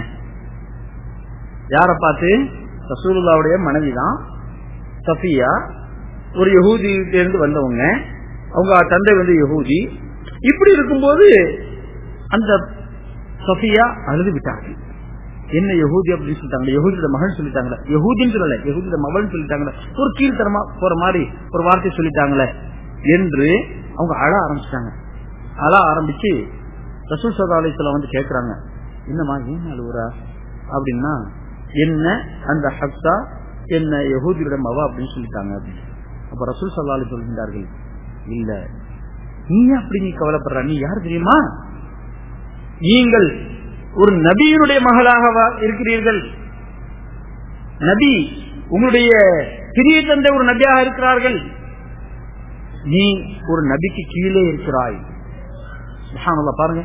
யார பார்த்து ரசூலுல்லாவுடைய மனைவி தான் சஃபியா ஒரு யகூதியிலிருந்து வந்தவங்க அவங்க தந்தை வந்து யகூதி இப்படி இருக்கும்போது அந்த சஃபியா அழுது விட்டார்கள் என்ன யகூதி அப்படின்னு சொல்லிட்டாங்க யகூதியோட மகன் சொல்லிட்டாங்களே யகூதின்னு சொல்லல யகூதியோட மகன் சொல்லிட்டாங்களே ஒரு கீழ்த்தரமா போற மாதிரி ஒரு வார்த்தை சொல்லிட்டாங்களே என்று அவங்க அழ ஆரம்பிச்சிட்டாங்க அழ ஆரம்பிச்சு ரசூல் சதா அலிஸ்லாம் வந்து கேக்குறாங்க என்னமா ஏன் அழுவுறா அப்படின்னா என்ன அந்த ஹப்சா என்ன யகூதியோட மவா அப்படின்னு சொல்லிட்டாங்க அப்படின்னு அப்ப ரசூல் சல்லா அலி சொல்கின்றார்கள் இல்ல நீ அப்படி நீ கவலைப்படுற நீ யார் தெரியுமா நீங்கள் ஒரு நபியினுடைய மகளாக இருக்கிறீர்கள் நபி உங்களுடைய பெரிய தந்தை ஒரு நபியாக இருக்கிறார்கள் நீ ஒரு நபிக்கு கீழே இருக்கிறாய் பாருங்க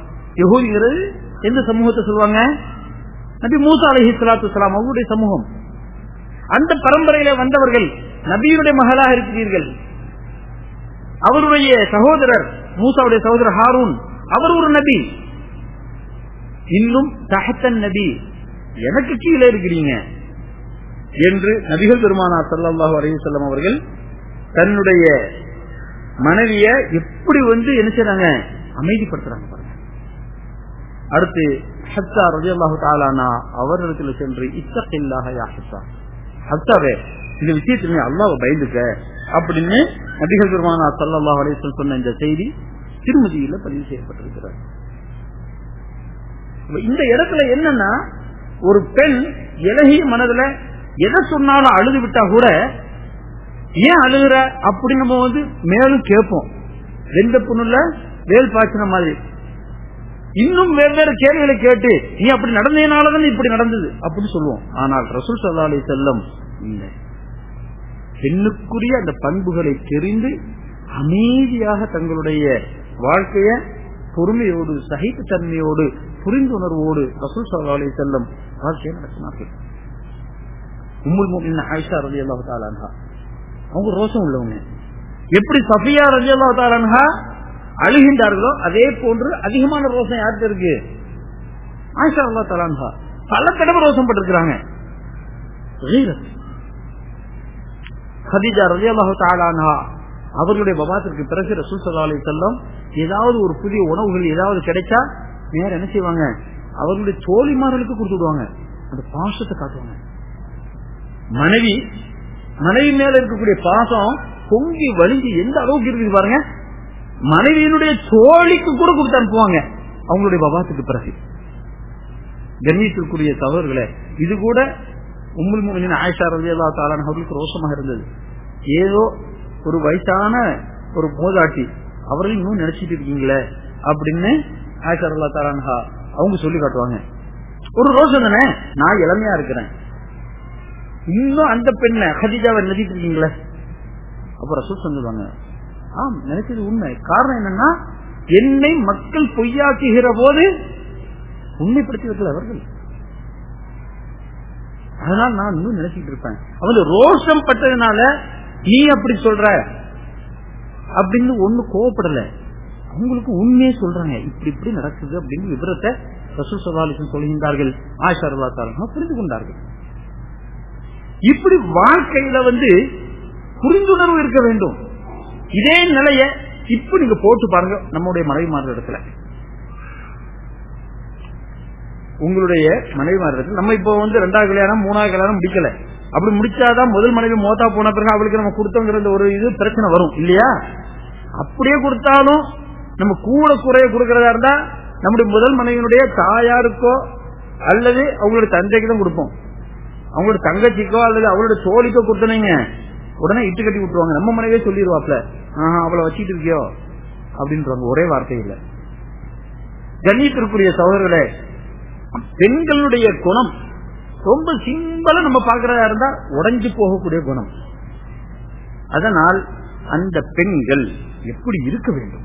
யகூதிங்கிறது எந்த சமூகத்தை சொல்லுவாங்க நபி மூசா அலஹி சலாத்து சலாம் அவங்களுடைய சமூகம் அந்த பரம்பரையில வந்தவர்கள் நபியுடைய மகளாக இருக்கிறீர்கள் அவருடைய சகோதரர் மூசாவுடைய சகோதரர் ஹாரூன் அவர் ஒரு நபி இன்னும் தஹத்தன் நபி எனக்கு கீழே இருக்கிறீங்க என்று நபிகள் பெருமானார் சல்லாஹூ அலையுசல்லம் அவர்கள் தன்னுடைய மனைவிய எப்படி வந்து என்ன செய்றாங்க அமைதிப்படுத்துறாங்க பாருங்க அடுத்து ஹப்சா ரதி அல்லாஹு தாலானா அவரிடத்துல சென்று இத்தகில்லாக யா ஹப்சா ஹப்சாவே இந்த விஷயத்துல நீ அல்லாஹ் பயந்துக்க அப்படின்னு நபிகள் பெருமானார் சல்லாஹூ அலையுசல் சொன்ன இந்த செய்தி திருமதியில பதிவு செய்யப்பட்டிருக்கிறார் இந்த இடத்துல என்னன்னா ஒரு பெண் இலகிய மனதுல எதை சொன்னாலும் அழுது விட்டா கூட ஏன் அழுகுற அப்படி நம்ம வந்து மேலும் கேட்போம் எந்த பொண்ணுல வேல் பாய்ச்சின மாதிரி இன்னும் வெவ்வேறு கேள்விகளை கேட்டு நீ அப்படி நடந்ததுனாலதான் இப்படி நடந்தது அப்படின்னு சொல்லுவோம் ஆனால் ரசூல் சல்லா அலி செல்லம் இல்லை பெண்ணுக்குரிய அந்த பண்புகளை தெரிந்து அமைதியாக தங்களுடைய வாழ்க்கைய பொறுமையோடு சகிப்புத்தன்மையோடு புரிந்துணர்வோடு ரசூல் சல்லா அலி செல்லம் வாழ்க்கையை நடத்தினார்கள் உம்முல் மோமின் ஆயிஷா ரதி அல்லாஹு தாலான்ஹா அவங்க ரோஷம் உள்ளவங்க எப்படி சஃபியா ரதி அல்லாஹு தாலான்ஹா அழுகின்றார்களோ அதே போன்று அதிகமான ரோஷம் யாருக்கு இருக்கு ஆயிஷா அல்லா தாலான்ஹா பல தடவை ரோஷம் பட்டிருக்கிறாங்க ஹதீஜா ரதி அல்லாஹு தாலான்ஹா அவர்களுடைய பபாத்திற்கு பிறகு ரசூல் சல்லா அலி செல்லம் ஏதாவது ஒரு புதிய உணவுகள் ஏதாவது கிடைச்சா நேரம் என்ன செய்வாங்க அவர்களுடைய தோழிமார்களுக்கு கொடுத்து விடுவாங்க அந்த பாசத்தை காட்டுவாங்க மனைவி மனைவி மேல இருக்கக்கூடிய பாசம் பொங்கி வலிஞ்சு எந்த அளவுக்கு இருக்குது பாருங்க மனைவியினுடைய தோழிக்கு கூட கொடுத்து அனுப்புவாங்க அவங்களுடைய பபாத்துக்கு பிறகு கண்ணியத்திற்குரிய தவறுகளை இது கூட உம்முல் முகனின் ஆயிஷா ரவி அல்லா தாலான் அவர்களுக்கு ரோஷமாக இருந்தது ஏதோ ஒரு வயசான ஒரு போதாட்டி அவர்கள் இன்னும் நினைச்சிட்டு இருக்கீங்களே அப்படின்னு ஆயிஷா அல்லா தாலான்ஹா அவங்க சொல்லி காட்டுவாங்க ஒரு ரோஷம் தானே நான் இளமையா இருக்கிறேன் இன்னும் அந்த பெண்ணை ஹதிஜாவை நினைச்சிட்டு இருக்கீங்களே அப்ப ரசூல் சொல்லுவாங்க ஆம் நினைச்சது உண்மை காரணம் என்னன்னா என்னை மக்கள் பொய்யாக்குகிற போது உண்மைப்படுத்தியவர்கள் அவர்கள் அதனால் நான் இன்னும் நினைச்சிட்டு இருப்பேன் அவங்க ரோஷம் பட்டதுனால நீ அப்படி சொல்ற அப்படின்னு ஒண்ணு கோவப்படல அவங்களுக்கு உண்மையே சொல்றாங்க இப்படி இப்படி நடக்குது அப்படின்னு விவரத்தை ரசூல் சதாலிசன் சொல்கின்றார்கள் ஆயிஷா அல்லா தாலா புரிந்து கொண்டார்கள் இப்படி வாழ்க்கையில வந்து புரிந்துணர்வு இருக்க வேண்டும் இதே நிலைய இப்ப நீங்க போட்டு பாருங்க நம்முடைய மனைவிமார் இடத்துல உங்களுடைய மனைவிமார் இடத்துல நம்ம இப்போ வந்து ரெண்டாவது கல்யாணம் மூணாவது கல்யாணம் முடிக்கல அப்படி முடிச்சாதான் முதல் மனைவி மோத்தா போன பிறகு அவளுக்கு நம்ம கொடுத்தோங்கிற ஒரு இது பிரச்சனை வரும் இல்லையா அப்படியே கொடுத்தாலும் நம்ம கூட குறைய கொடுக்கறதா இருந்தா நம்முடைய முதல் மனைவியினுடைய தாயாருக்கோ அல்லது அவங்களுடைய தந்தைக்கு தான் கொடுப்போம் அவங்களோட தங்கச்சிக்கோ அல்லது அவளோட தோழிக்கோ கொடுத்தனீங்க உடனே இட்டு கட்டி விட்டுருவாங்க நம்ம மனைவியே சொல்லிடுவாப்ல ஆஹா அவளை வச்சிட்டு இருக்கியோ அப்படின்றாங்க ஒரே வார்த்தை இல்ல கண்ணியத்திற்குரிய சகோதரர்களே பெண்களுடைய குணம் ரொம்ப சிம்பிளா நம்ம பாக்குறதா இருந்தா உடைஞ்சு போகக்கூடிய குணம் அதனால் அந்த பெண்கள் எப்படி இருக்க வேண்டும்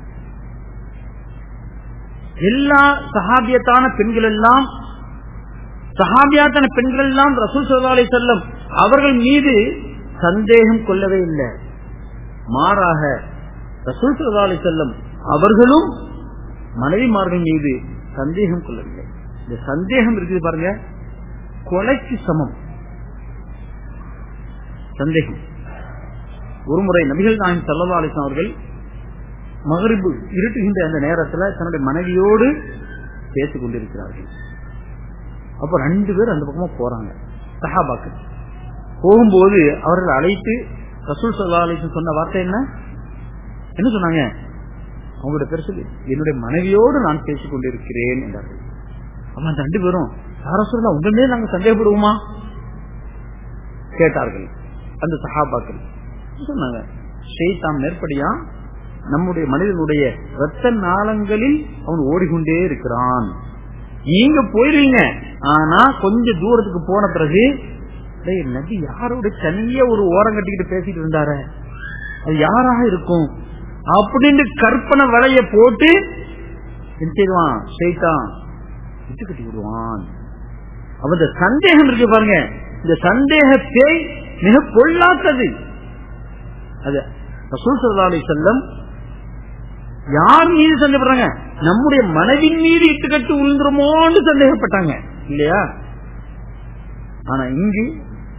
எல்லா சகாபியத்தான பெண்கள் எல்லாம் சஹாபியாத்தான பெண்கள் எல்லாம் ரசூல் சல்லாலை செல்லம் அவர்கள் மீது சந்தேகம் கொள்ளவே இல்லை மாறாக ரசூல் சல்லாலை செல்லம் அவர்களும் மனைவிமார்கள் மீது சந்தேகம் கொள்ளவில்லை இந்த சந்தேகம் இருக்குது பாருங்க கொலைக்கு சமம் சந்தேகம் ஒருமுறை நபிகள் நாயன் சல்லா அலிஸ்லாம் அவர்கள் மகரிபு இருட்டுகின்ற அந்த நேரத்தில் தன்னுடைய மனைவியோடு பேசிக் கொண்டிருக்கிறார்கள் அப்ப ரெண்டு பேர் அந்த பக்கமா போறாங்க சஹாபாக்கள் போகும்போது அவர்கள் அழைத்து ரசூல் சல்லா அலிஸ்லாம் சொன்ன வார்த்தை என்ன என்ன சொன்னாங்க அவங்களோட பேர் சொல்லி என்னுடைய மனைவியோடு நான் பேசிக் கொண்டிருக்கிறேன் என்றார்கள் அவன் அந்த ரெண்டு பேரும் யார சொல்லலாம் உங்க மேல் நாங்க சந்தேகப்படுவோமா கேட்டார்கள் அந்த சஹாபாக்கள் சொன்னாங்க ஷெய்தான் மேற்படியா நம்முடைய மனிதனுடைய ரத்த நாளங்களில் அவன் ஓடிக்கொண்டே இருக்கிறான் நீங்க போயிருவீங்க ஆனா கொஞ்ச தூரத்துக்கு போன பிறகு நதி யாரோட தனிய ஒரு ஓரம் கட்டிக்கிட்டு பேசிட்டு இருந்தாரு அது யாராக இருக்கும் அப்படின்னு கற்பனை வலைய போட்டு என்ன செய்வான் ஷெய்தான் விட்டு கட்டி விடுவான் அவன் சந்தேகம் இருக்கு பாருங்க இந்த சந்தேக பேய் மிக பொல்லாத்தது அது ரசூல் சல்லா அலி செல்லம் யார் மீது சந்தேகப்படுறாங்க நம்முடைய மனதின் மீது இட்டுக்கட்டு உழுந்துருமோன்னு சந்தேகப்பட்டாங்க இல்லையா ஆனா இங்கு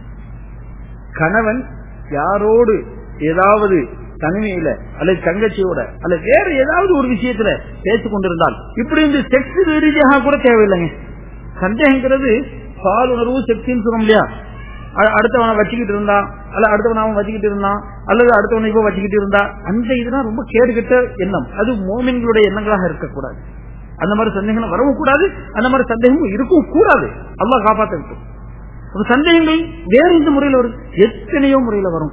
கணவன் யாரோடு ஏதாவது தனிமையில அல்லது தங்கச்சியோட அல்லது வேற ஏதாவது ஒரு விஷயத்துல பேசிக் கொண்டிருந்தால் இப்படி இந்த செக்ஸ் ரீதியாக கூட தேவையில்லைங்க சந்தேகங்கிறது பால் உணர்வு செக்ஸின்னு சொல்றோம் இல்லையா அ- அடுத்தவனை வச்சுக்கிட்டு இருந்தான் அல்ல அடுத்தவன் அவன் வச்சுக்கிட்டு இருந்தான் அல்லது அடுத்தவனை இப்போ வச்சுக்கிட்டு இருந்தா அந்த இதுதான் ரொம்ப கேடுகட்ட எண்ணம் அது மோமின்களுடைய எண்ணங்களாக இருக்கக்கூடாது அந்த மாதிரி சந்தேகங்கள் வரவும் கூடாது அந்த மாதிரி சந்தேகமும் இருக்கவும் கூடாது அல்லாஹ் காப்பாற்ற இருக்கும் அப்ப சந்தேகங்கள் வேற இந்த முறையில் வரும் எத்தனையோ முறையில வரும்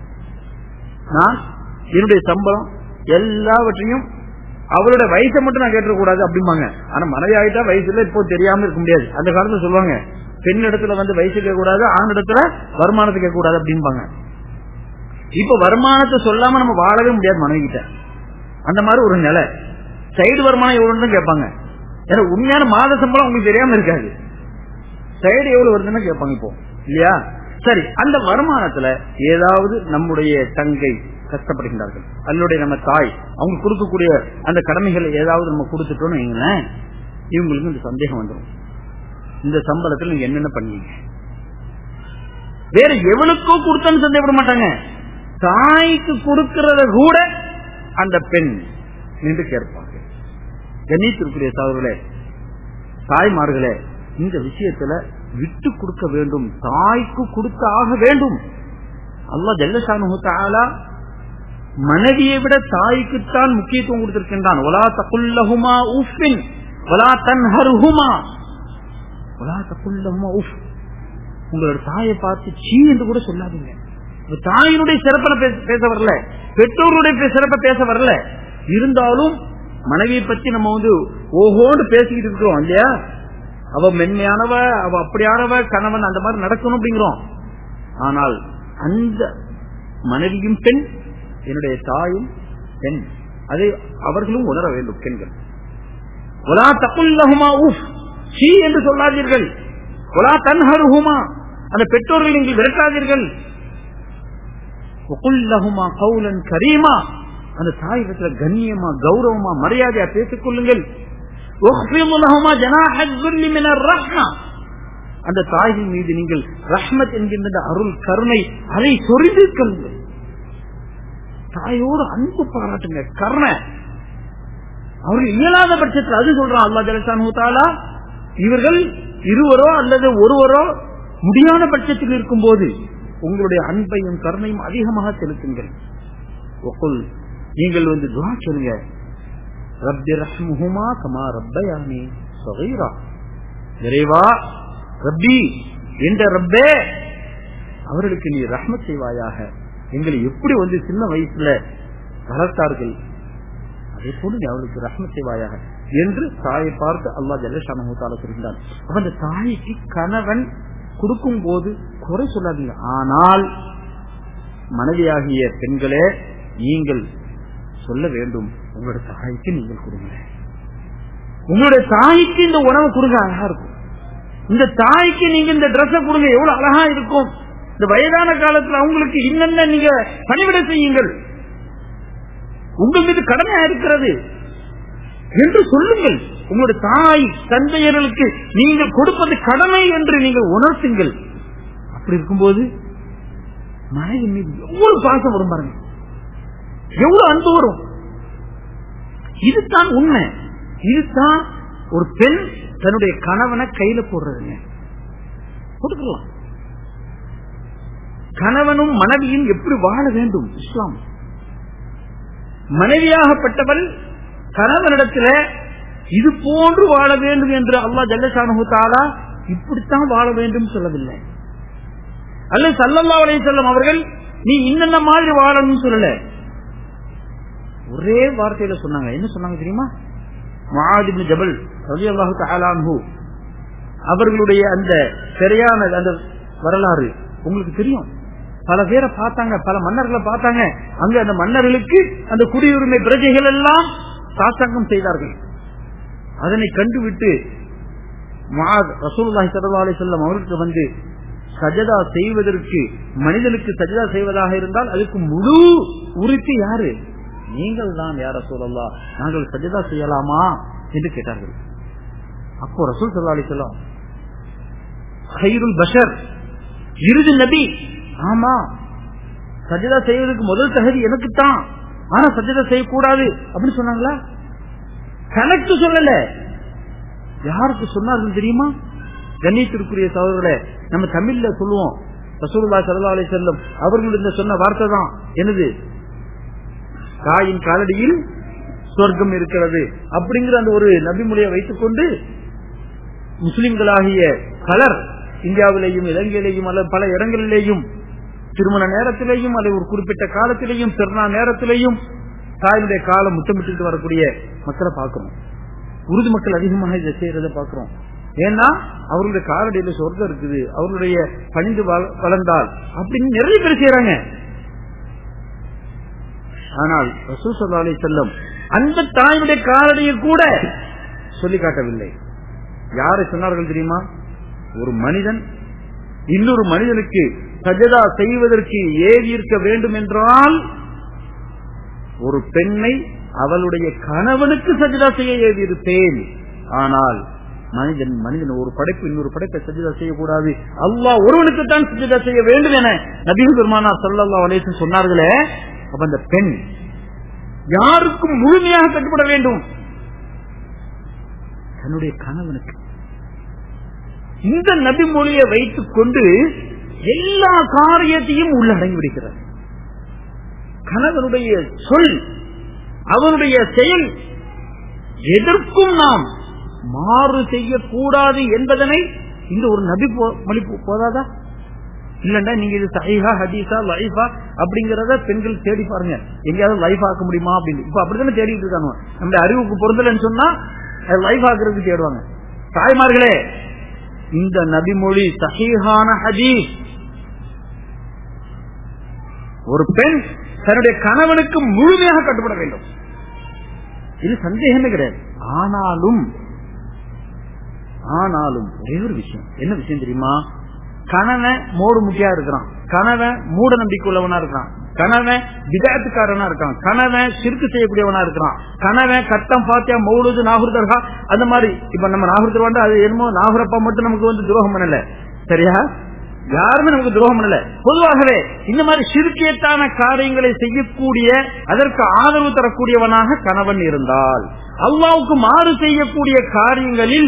நான் என்னுடைய சம்பளம் எல்லாவற்றையும் அவரோட வயசை மட்டும் நான் கேட்டுக்கூடாது அப்படிம்பாங்க ஆனா மனைவி ஆயிட்டா வயசுல இப்போ தெரியாம இருக்க முடியாது அந்த காலத்துல சொல்லுவாங்க பெண் இடத்துல வந்து வயசு கேட்க கூடாது ஆண் இடத்துல வருமானத்தை கேட்க கூடாது அப்படிம்பாங்க இப்ப வருமானத்தை சொல்லாம நம்ம வாழவே முடியாது மனைவி கிட்ட அந்த மாதிரி ஒரு நிலை சைடு வருமானம் எவ்வளவுன்னு கேட்பாங்க ஏன்னா உண்மையான மாத சம்பளம் உங்களுக்கு தெரியாம இருக்காது சைடு எவ்வளவு வருதுன்னு கேட்பாங்க இப்போ இல்லையா சரி அந்த வருமானத்துல ஏதாவது நம்முடைய தங்கை கஷ்டப்படுகின்றார்கள் அதனுடைய நம்ம தாய் அவங்க கொடுக்கக்கூடிய அந்த கடமைகளை ஏதாவது நம்ம கொடுத்துட்டோம்னு வைங்களேன் இவங்களுக்கு இந்த சந்தேகம் வந்துடும் இந்த சம்பளத்துல நீங்க என்னென்ன பண்ணீங்க வேற எவனுக்கோ கொடுத்தன்னு சந்தேகப்பட மாட்டாங்க தாய்க்கு கொடுக்கறத கூட அந்த பெண் நின்று கேட்பாங்க கணீத்திற்குரிய சகோதரர்களே தாய்மார்களே இந்த விஷயத்துல விட்டு கொடுக்க வேண்டும் தாய்க்கு கொடுக்க ஆக வேண்டும் அல்லாஹ் ஜல்லஷானு தாலா மனைவியை விட தாய்க்குத்தான் முக்கியத்துவம் கொடுத்திருக்கின்றான் ஒலா தகுல்லஹுமா உஃபின் ஒலா தன்ஹருஹுமா ஒலா தகுல்லஹுமா உஃப் உங்களோட தாயை பார்த்து சீ என்று கூட சொல்லாதீங்க உங்க தாயினுடைய சிறப்பை பேச- பேச வரல பெற்றோருடைய பே- சிறப்பை பேச வரல இருந்தாலும் மனைவியை பத்தி நம்ம வந்து ஓஹோன்னு பேசிக்கிட்டு இருக்கிறோம் இல்லையா அவ மென்மையானவ அவ அப்படியானவ கணவன் அந்த மாதிரி நடக்கணும் அப்படிங்கிறோம் ஆனால் அந்த மனைவியும் பெண் என்னுடைய தாயும் பெண் அதை அவர்களும் உணர வேண்டும் பெண்கள் ஒலா தகுல்லஹுமா உஃப் சீ என்று சொல்லாதீர்கள் ஒலா தன்ஹருஹுமா அந்த பெற்றோர்கள் நீங்கள் விரட்டாதீர்கள் وَقُلْ قَوْلًا كَرِيمًا அந்த தாயிடத்துல கண்ணியமா கௌரவமா மரியாதையா பேசிக் கொள்ளுங்கள் وَاخْفِضْ لَهُمَا جَنَاحَ الذُّلِّ مِنَ الرَّحْمَةِ அந்த தாயின் மீது நீங்கள் ரஹ்மத் என்கின்ற அருள் கருணை அதை சொரிந்திருக்கள் தாயோடு அன்பு பாராட்டுங்க கருணை அவர்கள் இயலாத பட்சத்தில் அது சொல்றான் அல்லா ஜலசானு தாலா இவர்கள் இருவரோ அல்லது ஒருவரோ முடியாத பட்சத்தில் இருக்கும் போது உங்களுடைய அன்பையும் கருணையும் அதிகமாக செலுத்துங்கள் ஒக்குல் நீங்கள் வந்து துவா சொல்லுங்க ரப்பி ரஹ்முஹுமா கமா ரப்பயானி சகீரா நிறைவா ரப்பி என்ற ரப்பே அவர்களுக்கு நீ ரஹ்மத் செய்வாயாக எங்களை எப்படி வந்து சின்ன வயசுல வளர்த்தார்கள் அதே போல நீ அவளுக்கு ரஹ்மத் செய்வாயாக என்று தாயை பார்த்து அல்லாஹ் ஜல்லஷானு சொல்கிறான் அப்ப அந்த தாய்க்கு கணவன் கொடுக்கும் போது குறை சொல்லாதீங்க ஆனால் மனைவியாகிய பெண்களே நீங்கள் சொல்ல வேண்டும் உங்களுடைய தாய்க்கு நீங்கள் கொடுங்க உங்களுடைய தாய்க்கு இந்த உணவு கொடுங்க அழகா இருக்கும் இந்த தாய்க்கு நீங்க இந்த ட்ரெஸ் கொடுங்க எவ்வளவு அழகா இருக்கும் இந்த வயதான காலத்துல அவங்களுக்கு இன்னென்ன நீங்க பணிவிட செய்யுங்கள் உங்கள் மீது கடமையா இருக்கிறது என்று சொல்லுங்கள் உங்களுடைய தாய் தந்தையர்களுக்கு நீங்கள் கொடுப்பது கடமை என்று நீங்கள் உணர்த்துங்கள் அப்படி இருக்கும்போது மனைவி மீது எவ்வளவு பாசம் வரும் பாருங்க எவ்வளவு அன்பு வரும் இதுதான் உண்மை இதுதான் ஒரு பெண் தன்னுடைய கணவனை கையில போடுறதுங்க கொடுக்கலாம் கணவனும் மனைவியும் எப்படி வாழ வேண்டும் இஸ்லாம் மனைவியாகப்பட்டவள் கணவனிடத்துல இது போன்று வாழ வேண்டும் என்று அல்லா ஜல்லசானு தாலா இப்படித்தான் வாழ வேண்டும் சொல்லவில்லை அல்ல சல்லல்லா அலைஹி செல்லம் அவர்கள் நீ இன்னென்ன மாதிரி வாழணும்னு சொல்லல ஒரே வார்த்தையில சொன்னாங்க என்ன சொன்னாங்க தெரியுமா மகாதிபின் ஜபல் ரவி அல்லாஹு தாலான்ஹு அவர்களுடைய அந்த சரியான அந்த வரலாறு உங்களுக்கு தெரியும் பல பேரை பார்த்தாங்க பல மன்னர்களை பார்த்தாங்க அங்க அந்த மன்னர்களுக்கு அந்த குடியுரிமை பிரஜைகள் எல்லாம் சாசங்கம் செய்தார்கள் அதனை கண்டுவிட்டு ரசூல்லாஹி சல்லா அலி செல்லம் அவர்களுக்கு வந்து சஜதா செய்வதற்கு மனிதனுக்கு சஜதா செய்வதாக இருந்தால் அதுக்கு முழு உறுதி யாரு நீங்கள் தான் யார சொல்லலாம் நாங்கள் சஜதா செய்யலாமா என்று கேட்டார்கள் அப்போ ரசூல் சல்லா அலி சொல்லம் பஷர் இறுதி நபி ஆமா சஜதா செய்வதற்கு முதல் தகுதி எனக்கு தான் ஆனா சஜதா செய்யக்கூடாது அப்படின்னு சொன்னாங்களா கணக்கு சொல்லல யாருக்கு சொன்னார்கள் தெரியுமா கண்ணியத்திற்குரிய சகோதரர்களே நம்ம தமிழ்ல சொல்லுவோம் ரசூலுல்லா சல்லா அலி செல்லம் அவர்கள் சொன்ன வார்த்தை தான் என்னது தாயின் காலடியில் சொர்க்கம் இருக்கிறது அப்படிங்கிற அந்த ஒரு நபிமொழியை வைத்துக் கொண்டு முஸ்லிம்களாகிய பலர் இந்தியாவிலேயும் இலங்கையிலேயும் அல்லது பல இடங்களிலேயும் திருமண நேரத்திலேயும் அல்லது ஒரு குறிப்பிட்ட காலத்திலேயும் திருநாள் நேரத்திலேயும் தாயினுடைய காலம் முத்தமிட்டு வரக்கூடிய மக்களை பார்க்கிறோம் உருது மக்கள் அதிகமாக இதை செய்யறதை பார்க்கிறோம் ஏன்னா அவர்களுடைய காலடியில சொர்க்கம் இருக்குது அவர்களுடைய பணிந்து வளர்ந்தால் அப்படின்னு நிறைய பேர் செய்யறாங்க ஆனால் ரசூசல்லா அலி செல்லம் அந்த தாயினுடைய காலடியில் கூட சொல்லி காட்டவில்லை யாரை சொன்னார்கள் தெரியுமா ஒரு மனிதன் இன்னொரு மனிதனுக்கு சஜதா செய்வதற்கு ஏவி இருக்க வேண்டும் என்றால் ஒரு பெண்ணை அவளுடைய கணவனுக்கு சஜதா செய்ய ஏவி இருப்பேன் ஆனால் மனிதன் மனிதன் ஒரு படைப்பு இன்னொரு படைப்பை சஜிதா செய்யக்கூடாது அல்லாஹ் ஒருவனுக்கு தான் சஜிதா செய்ய வேண்டும் என நபீன் பெருமானா சல்லா அலேசன் சொன்னார்களே அப்ப அந்த பெண் யாருக்கும் முழுமையாக கட்டுப்பட வேண்டும் தன்னுடைய கணவனுக்கு இந்த நபி மொழியை வைத்துக் கொண்டு எல்லா காரியத்தையும் உள்ளடங்கி விடுகிறார் கணவனுடைய சொல் அவனுடைய செயல் எதற்கும் நாம் மாறு செய்யக்கூடாது என்பதனை இந்த ஒரு நபி மொழி போதாதா இல்லண்டா நீங்க இது சஹீஹா ஹதீஸா லைஃபா அப்படிங்கறத பெண்கள் தேடி பாருங்க எங்கேயாவது லைஃப் ஆக்க முடியுமா அப்படின்னு இப்ப அப்படித்தானே தேடிட்டு இருக்காங்க நம்ம அறிவுக்கு பொருந்தலன்னு சொன்னா லைஃப் ஆக்குறதுக்கு தேடுவாங்க தாய்மார்களே இந்த நபிமொழி சஹீஹான ஹதீஸ் ஒரு பெண் தன்னுடைய கணவனுக்கு முழுமையாக கட்டுப்பட வேண்டும் இது சந்தேகமே கிடையாது ஆனாலும் ஆனாலும் ஒரே ஒரு விஷயம் என்ன விஷயம் தெரியுமா கணவன் மோடு முக்கியா இருக்கிறான் கணவன் மூட நம்பிக்கை உள்ளவனா இருக்கிறான் கணவன் விதாத்துக்காரனா இருக்கான் கணவன் சிறுக்கு செய்யக்கூடியவனா இருக்கிறான் கணவன் கட்டம் பாத்தியா மௌலுது நாகூர்தர்கா அந்த மாதிரி இப்ப நம்ம நாகூர்தர் வந்து அது என்னமோ நாகூரப்பா மட்டும் நமக்கு வந்து துரோகம் பண்ணல சரியா யாருமே நமக்கு துரோகம் பண்ணல பொதுவாகவே இந்த மாதிரி சிறுக்கியத்தான காரியங்களை செய்யக்கூடிய அதற்கு ஆதரவு தரக்கூடியவனாக கணவன் இருந்தால் அல்லாவுக்கு மாறு செய்யக்கூடிய காரியங்களில்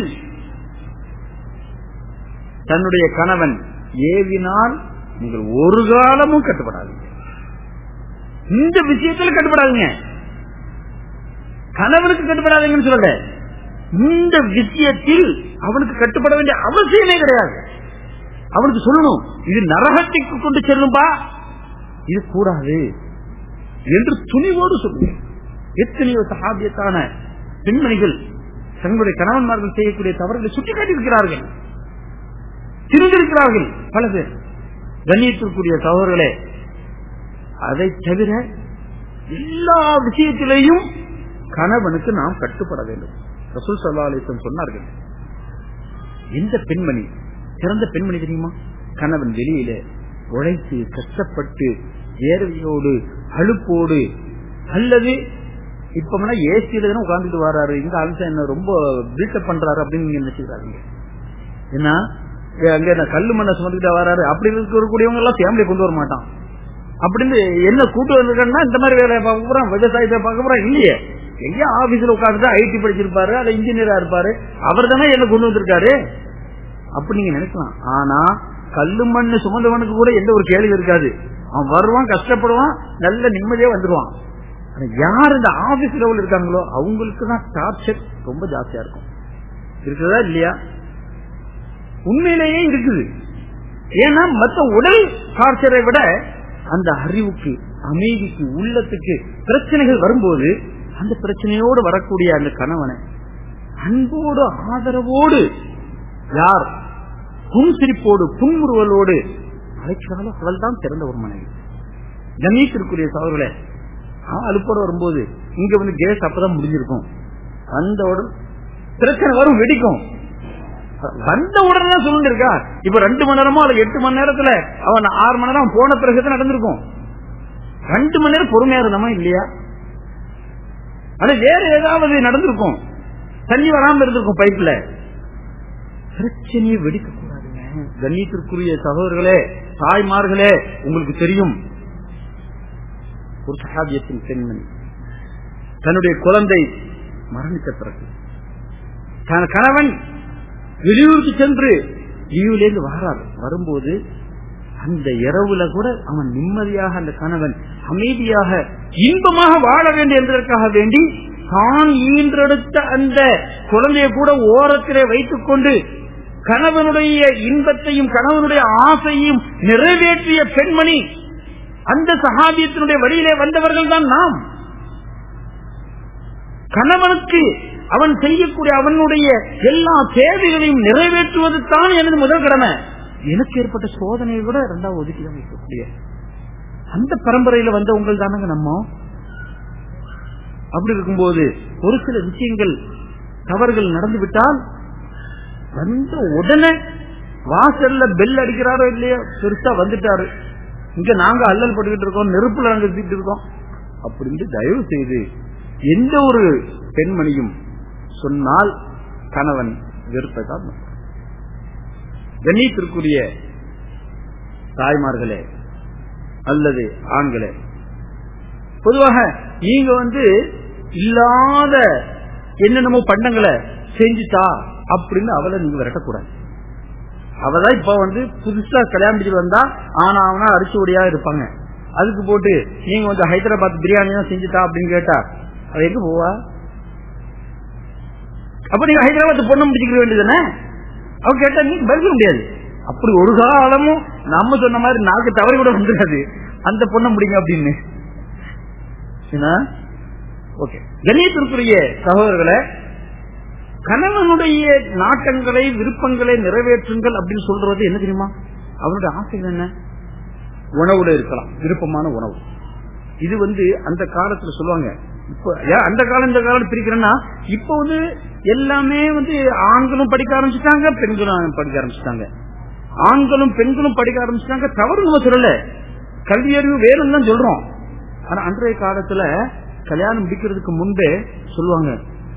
தன்னுடைய கணவன் ஏவினால் நீங்கள் ஒரு காலமும் கட்டுப்படாதீங்க இந்த விஷயத்தில் கட்டுப்படாதீங்க கணவனுக்கு கட்டுப்படாதீங்கன்னு சொல்லல இந்த விஷயத்தில் அவனுக்கு கட்டுப்பட வேண்டிய அவசியமே கிடையாது அவனுக்கு சொல்லணும் இது நரகத்திற்கு கொண்டு செல்லும்பா இது கூடாது என்று துணிவோடு சொல்லுங்க எத்தனையோ சகாபியத்தான பெண்மணிகள் தங்களுடைய கணவன்மார்கள் செய்யக்கூடிய தவறுகளை சுட்டிக்காட்டியிருக்கிறார்கள் திருந்திருக்கிறார்கள் பல பேர் கண்ணியத்திற்குரிய சகோதரர்களே அதை தவிர எல்லா விஷயத்திலேயும் கணவனுக்கு நாம் கட்டுப்பட வேண்டும் ரசூல் சல்லா அலிசன் சொன்னார்கள் எந்த பெண்மணி சிறந்த பெண்மணி தெரியுமா கணவன் வெளியில உழைத்து கஷ்டப்பட்டு ஏர்வையோடு அழுப்போடு அல்லது இப்ப ஏசியில தானே உட்கார்ந்துட்டு வராரு இந்த அம்சம் என்ன ரொம்ப பில்டப் பண்றாரு அப்படின்னு நீங்க நினைச்சுக்கிறாங்க ஏன்னா அங்க கல்லு மண்ணை சுமந்துட்டு வராரு அப்படி இருக்கக்கூடியவங்க எல்லாம் ஃபேமிலி கொண்டு வர மாட்டான் அப்படின்னு என்ன கூட்டு வந்திருக்கா இந்த மாதிரி வேலையை பார்க்க போறான் விவசாயத்தை பார்க்க போறான் இல்லையே எங்கேயோ ஆபீஸ்ல உட்காந்துட்டு ஐடி படிச்சிருப்பாரு அல்ல இன்ஜினியரா இருப்பாரு அவர் தானே என்ன கொண்டு வந்திருக்காரு அப்படி நீங்க நினைக்கலாம் ஆனா கல்லு மண்ணு சுமந்தவனுக்கு கூட எந்த ஒரு கேள்வி இருக்காது அவன் வருவான் கஷ்டப்படுவான் நல்ல நிம்மதியா வந்துருவான் யார் இந்த ஆபீஸ் லெவல் இருக்காங்களோ அவங்களுக்கு தான் டார்ச்சர் ரொம்ப ஜாஸ்தியா இருக்கும் இருக்குதா இல்லையா உண்மையிலேயே இருக்குது ஏன்னா மற்ற உடல் டார்ச்சரை விட அந்த அறிவுக்கு அமைதிக்கு உள்ளத்துக்கு பிரச்சனைகள் வரும்போது அந்த பிரச்சனையோடு வரக்கூடிய அந்த கணவனை அன்போடு ஆதரவோடு யார் புன்சிரிப்போடு புன்முறுவலோடு அழைச்சாலும் அவள் தான் சிறந்த ஒரு மனைவி கணேசருக்குரிய சவர்களே அழுப்போட வரும்போது இங்க வந்து கேஸ் அப்பதான் முடிஞ்சிருக்கும் அந்த உடல் பிரச்சனை வரும் வெடிக்கும் வந்த உடனே சொல்லிட்டு இருக்கா இப்ப ரெண்டு மணி நேரமோ அல்ல எட்டு மணி நேரத்துல அவன் ஆறு மணி நேரம் போன பிறகு நடந்திருக்கும் ரெண்டு மணி நேரம் பொறுமையா இருந்தோமா இல்லையா அது வேற ஏதாவது நடந்திருக்கும் தண்ணி வராம இருந்திருக்கும் பைப்ல பிரச்சனையை வெடிக்க கூடாதுங்க கண்ணியத்திற்குரிய சகோதரர்களே தாய்மார்களே உங்களுக்கு தெரியும் ஒரு சகாபியத்தின் பெண்மணி தன்னுடைய குழந்தை மரணித்த பிறகு தன் கணவன் வெளியூருக்கு சென்று லீவிலேருந்து வரார் வரும்போது அந்த இரவுல கூட அவன் நிம்மதியாக அந்த கணவன் அமைதியாக இன்பமாக வாழ வேண்டும் என்பதற்காக வேண்டி தான் ஈன்றெடுத்த அந்த குழந்தையை கூட ஓரத்திலே வைத்துக் கொண்டு கணவனுடைய இன்பத்தையும் கணவனுடைய ஆசையும் நிறைவேற்றிய பெண்மணி அந்த சகாபியத்தினுடைய வழியிலே வந்தவர்கள் தான் நாம் கணவனுக்கு அவன் செய்யக்கூடிய அவனுடைய எல்லா தேவைகளையும் நிறைவேற்றுவது தான் எனது முதல் கடமை எனக்கு ஏற்பட்ட சோதனையை விட இரண்டாவது ஒதுக்கிதான் வைக்கக்கூடிய அந்த பரம்பரையில வந்த உங்கள் தானங்க நம்ம அப்படி இருக்கும்போது ஒரு சில விஷயங்கள் தவறுகள் நடந்து விட்டால் வந்த உடனே வாசல்ல பெல் அடிக்கிறாரோ இல்லையோ பெருசா வந்துட்டாரு இங்க நாங்க அல்லல் பட்டுக்கிட்டு இருக்கோம் நெருப்புல நாங்க சுத்திட்டு இருக்கோம் அப்படின்னு தயவு செய்து எந்த ஒரு பெண்மணியும் சொன்னால் கணவன் வெறுப்பதான் கண்ணியத்திற்குரிய தாய்மார்களே அல்லது ஆண்களே பொதுவாக நீங்க வந்து இல்லாத என்னென்னமோ பண்டங்களை செஞ்சுட்டா அப்படின்னு அவளை நீங்க விரட்டக்கூடாது அவதான் இப்ப வந்து புதுசா கல்யாணம் முடிச்சு வந்தா ஆனா அவனா அரிசி ஒடியா இருப்பாங்க அதுக்கு போட்டு நீங்க வந்து ஹைதராபாத் பிரியாணி தான் செஞ்சுட்டா அப்படின்னு கேட்டா அவ எங்க போவா அப்ப நீங்க ஹைதராபாத் பொண்ணு முடிச்சுக்க வேண்டியதுதானே அவ கேட்டா நீங்க பதில் முடியாது அப்படி ஒரு காலமும் நம்ம சொன்ன மாதிரி நாக்கு தவறி கூட வந்துடாது அந்த பொண்ணை முடிங்க அப்படின்னு ஓகே கண்ணியத்திற்குரிய சகோதரர்களை கணவனுடைய நாட்டங்களை விருப்பங்களை நிறைவேற்றுங்கள் அப்படின்னு சொல்றது என்ன தெரியுமா அவனுடைய ஆசைகள் என்ன உணவுல இருக்கலாம் விருப்பமான உணவு இது வந்து அந்த காலத்துல சொல்லுவாங்க இப்ப அந்த காலம் இந்த காலம் பிரிக்கிறேன்னா இப்ப வந்து எல்லாமே வந்து ஆண்களும் படிக்க ஆரம்பிச்சுட்டாங்க பெண்களும் படிக்க ஆரம்பிச்சுட்டாங்க ஆண்களும் பெண்களும் படிக்க ஆரம்பிச்சுட்டாங்க தவறு நம்ம சொல்லல கல்வி அறிவு வேணும்னு தான் சொல்றோம் ஆனா அன்றைய காலத்துல கல்யாணம் முடிக்கிறதுக்கு முன்பே சொல்லுவாங்க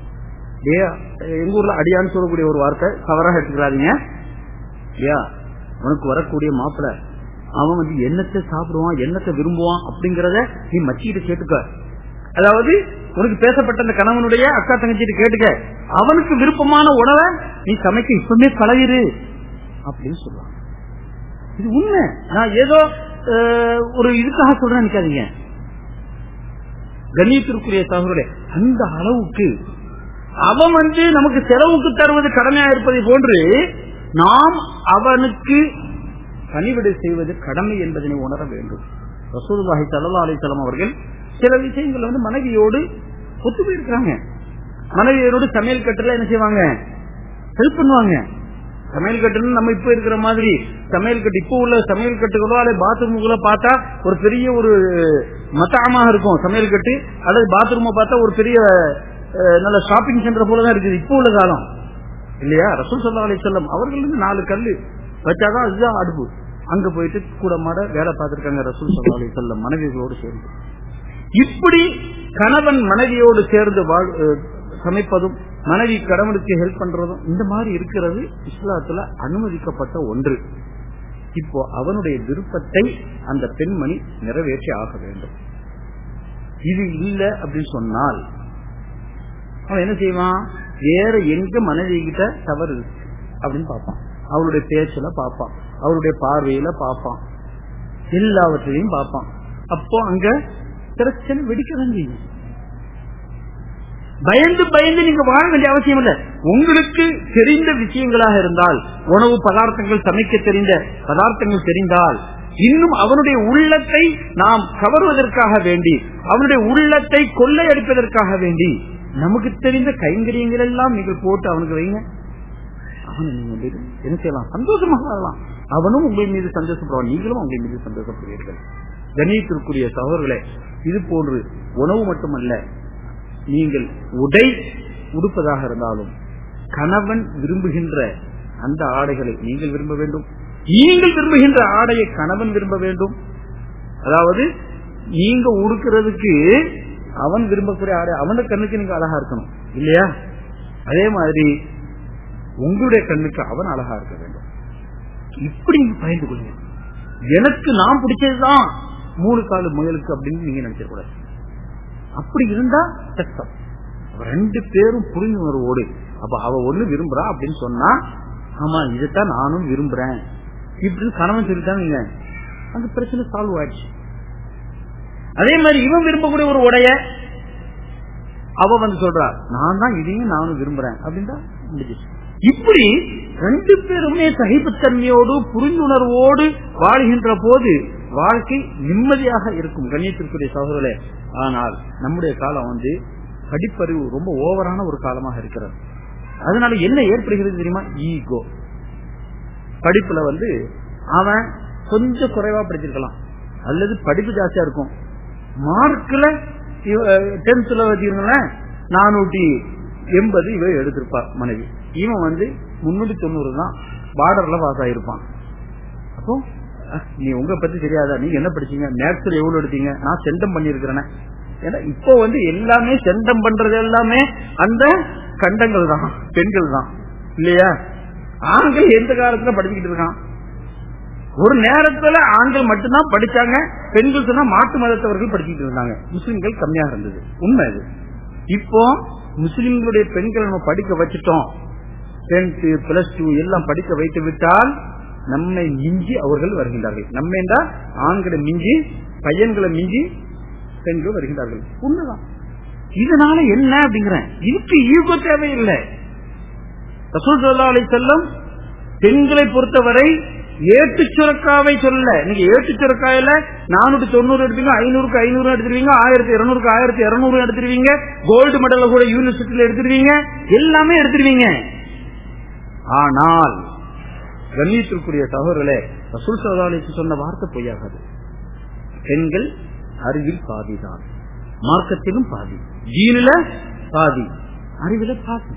எங்க ஊர்ல அடியான்னு சொல்லக்கூடிய ஒரு வார்த்தை தவறாக எடுத்துக்கிறாதீங்க ஐயா உனக்கு வரக்கூடிய மாப்பிள்ள அவன் வந்து என்னத்தை சாப்பிடுவான் என்னத்தை விரும்புவான் அப்படிங்கறத நீ மச்சிக்கிட்டு கேட்டுக்க அதாவது உனக்கு பேசப்பட்ட அந்த கணவனுடைய அக்கா தங்கச்சிட்டு கேட்டுக்க அவனுக்கு விருப்பமான உணவை நீ சமைக்க இப்பவுமே பழகிரு அப்படின்னு சொல்லுவாங்க இது உண்மை நான் ஏதோ ஒரு இதுக்காக சொல்றேன் நினைக்காதீங்க கண்ணியத்திற்குரிய சகோதரே அந்த அளவுக்கு அவன் வந்து நமக்கு செலவுக்கு தருவது கடமையா இருப்பதை போன்று நாம் அவனுக்கு பணிவிடை செய்வது கடமை என்பதனை உணர வேண்டும் ரசூலுல்லாஹி ஸல்லல்லாஹு அலைஹி வஸல்லம் அவர்கள் சில விஷயங்கள் வந்து மனைவியோடு ஒத்து போயிருக்காங்க மனைவியோடு சமையல் கட்டுல என்ன செய்வாங்க ஹெல்ப் பண்ணுவாங்க சமையல் கட்டுன்னு நம்ம இப்ப இருக்கிற மாதிரி சமையல் கட்டு இப்ப உள்ள சமையல் கட்டுகளோ அல்லது பாத்ரூம்களோ பார்த்தா ஒரு பெரிய ஒரு மத்தமாக இருக்கும் சமையல் கட்டு அல்லது பாத்ரூமை பார்த்தா ஒரு பெரிய நல்ல ஷாப்பிங் சென்டர் போலதான் இருக்குது இப்ப உள்ள காலம் இல்லையா ரசூல் சல்லா அலி செல்லம் அவர்கள் வந்து நாலு கல்லு வச்சாதான் அதுதான் அடுப்பு அங்க போயிட்டு கூட மாட வேலை பார்த்திருக்காங்க ரசூல் சல்லா அலி செல்லம் மனைவிகளோடு சேர்ந்து இப்படி கணவன் மனைவியோடு சேர்ந்து சமைப்பதும் மனைவி கணவனுக்கு ஹெல்ப் பண்றதும் இந்த மாதிரி இருக்கிறது இஸ்லாத்துல அனுமதிக்கப்பட்ட ஒன்று இப்போ அவனுடைய விருப்பத்தை அந்த பெண்மணி நிறைவேற்றி ஆக வேண்டும் இது இல்ல அப்படின்னு சொன்னால் அவன் என்ன செய்வான் வேற எங்க மனைவி கிட்ட தவறு இருக்கு அப்படின்னு பார்ப்பான் அவருடைய பேச்சுல பார்ப்பான் அவருடைய பார்வையில பார்ப்பான் எல்லாவற்றையும் பார்ப்பான் அப்போ அங்க பிரச்சனை வெடிக்கதான் செய்யும் பயந்து பயந்து நீங்க வாழ வேண்டிய அவசியம் இல்ல உங்களுக்கு தெரிந்த விஷயங்களாக இருந்தால் உணவு பதார்த்தங்கள் சமைக்க தெரிந்த பதார்த்தங்கள் தெரிந்தால் இன்னும் அவனுடைய உள்ளத்தை நாம் கவருவதற்காக வேண்டி அவனுடைய உள்ளத்தை கொள்ளையடிப்பதற்காக வேண்டி நமக்கு தெரிந்த கைங்கரியங்கள் எல்லாம் நீங்கள் போட்டு அவனுக்கு வைங்க அவனை நீங்க என்ன செய்யலாம் சந்தோஷமாக வாழலாம் அவனும் உங்கள் மீது சந்தோஷப்படுவான் நீங்களும் உங்கள் மீது சந்தோஷப்படுவீர்கள் கணியத்திற்குரிய சகோதரர்களே இது போன்று உணவு மட்டுமல்ல நீங்கள் உடை உடுப்பதாக இருந்தாலும் கணவன் விரும்புகின்ற அந்த ஆடைகளை நீங்கள் விரும்ப வேண்டும் நீங்கள் விரும்புகின்ற ஆடையை கணவன் விரும்ப வேண்டும் அதாவது நீங்க உடுக்கிறதுக்கு அவன் விரும்பக்கூடிய ஆடை அவன கண்ணுக்கு நீங்க அழகா இருக்கணும் இல்லையா அதே மாதிரி உங்களுடைய கண்ணுக்கு அவன் அழகா இருக்க வேண்டும் இப்படி நீங்க பயந்து கொள்ளுங்க எனக்கு நான் பிடிச்சதுதான் மூணு காலு முயலுக்கு அப்படின்னு நீங்க நினைச்சிடக்கூடாது அப்படி இருந்தா கஷ்டம் ரெண்டு பேரும் புரிந்துணர்வோடு அப்ப அவ ஒண்ணு விரும்புறா அப்படின்னு சொன்னா ஆமா இதைத்தான் நானும் விரும்புறேன் இப்படின்னு கணவன் சொல்லிட்டாங்க நீங்க அந்த பிரச்சனை சால்வ் ஆயிடுச்சு அதே மாதிரி இவன் விரும்பக்கூடிய ஒரு உடைய அவ வந்து சொல்றா நான் தான் இதையும் நானும் விரும்புறேன் அப்படின்னா முடிஞ்சிச்சு இப்படி ரெண்டு பேருமே சகிப்புத்தன்மையோடு புரிந்துணர்வோடு வாழ்கின்ற போது வாழ்க்கை நிம்மதியாக இருக்கும் கண்ணியத்திற்குரிய சகோதரர்களே ஆனால் நம்முடைய காலம் வந்து படிப்பறிவு ரொம்ப ஓவரான ஒரு காலமாக இருக்கிறது அதனால என்ன ஏற்படுகிறது தெரியுமா ஈகோ படிப்புல வந்து அவன் கொஞ்சம் குறைவா படிச்சிருக்கலாம் அல்லது படிப்பு ஜாஸ்தியா இருக்கும் மார்க்ல டென்த்ல வச்சுக்கோங்களேன் நானூத்தி எண்பது இவ எடுத்திருப்பா மனைவி இவன் வந்து முன்னூத்தி தொண்ணூறு தான் பார்டர்ல பாஸ் ஆயிருப்பான் அப்போ நீ உங்க பத்தி தெரியாதா நீங்க என்ன படிச்சீங்க மேக்ஸ்ல எவ்வளவு எடுத்தீங்க நான் செண்டம் பண்ணிருக்கிறேன் ஏன்னா இப்போ வந்து எல்லாமே செண்டம் பண்றது எல்லாமே அந்த கண்டங்கள் தான் பெண்கள் தான் இல்லையா ஆண்கள் எந்த காலத்துல படிச்சுக்கிட்டு இருக்கான் ஒரு நேரத்துல ஆண்கள் மட்டும்தான் படிச்சாங்க பெண்கள் சொன்னா மாட்டு மதத்தவர்கள் படிச்சுட்டு இருந்தாங்க முஸ்லிம்கள் கம்மியாக இருந்தது உண்மை இது இப்போ முஸ்லிம்களுடைய பெண்களை நம்ம படிக்க வச்சுட்டோம் டென்த் பிளஸ் டூ எல்லாம் படிக்க வைத்து விட்டால் நம்மை மிஞ்சி அவர்கள் வருகின்றார்கள் நம்ம என்றால் ஆண்களை மிஞ்சி பையன்களை மிஞ்சி பெண்கள் வருகின்றார்கள் உண்மைதான் இதனால என்ன அப்படிங்கிறேன் இதுக்கு ஈகோ தேவையில்லை ரசூல் அலை செல்லம் பெண்களை பொறுத்தவரை ஏட்டு சுரக்காவை சொல்ல நீங்க ஏட்டு சுரக்காயில நானூத்தி தொண்ணூறு எடுப்பீங்க ஐநூறுக்கு ஐநூறு எடுத்துருவீங்க ஆயிரத்தி இருநூறுக்கு ஆயிரத்தி இருநூறு எடுத்துருவீங்க கோல்டு மெடல கூட யூனிவர்சிட்டியில எடுத்துருவீங்க எல்லாமே எடுத்துருவீங்க ஆனால் கண்ணியத்திற்குரிய சகோதரர்களே ரசூல் சதாலிக்கு சொன்ன வார்த்தை பொய்யாகாது பெண்கள் அறிவில் பாதிதான் மார்க்கத்திலும் பாதி ஜீனில பாதி அறிவில பாதி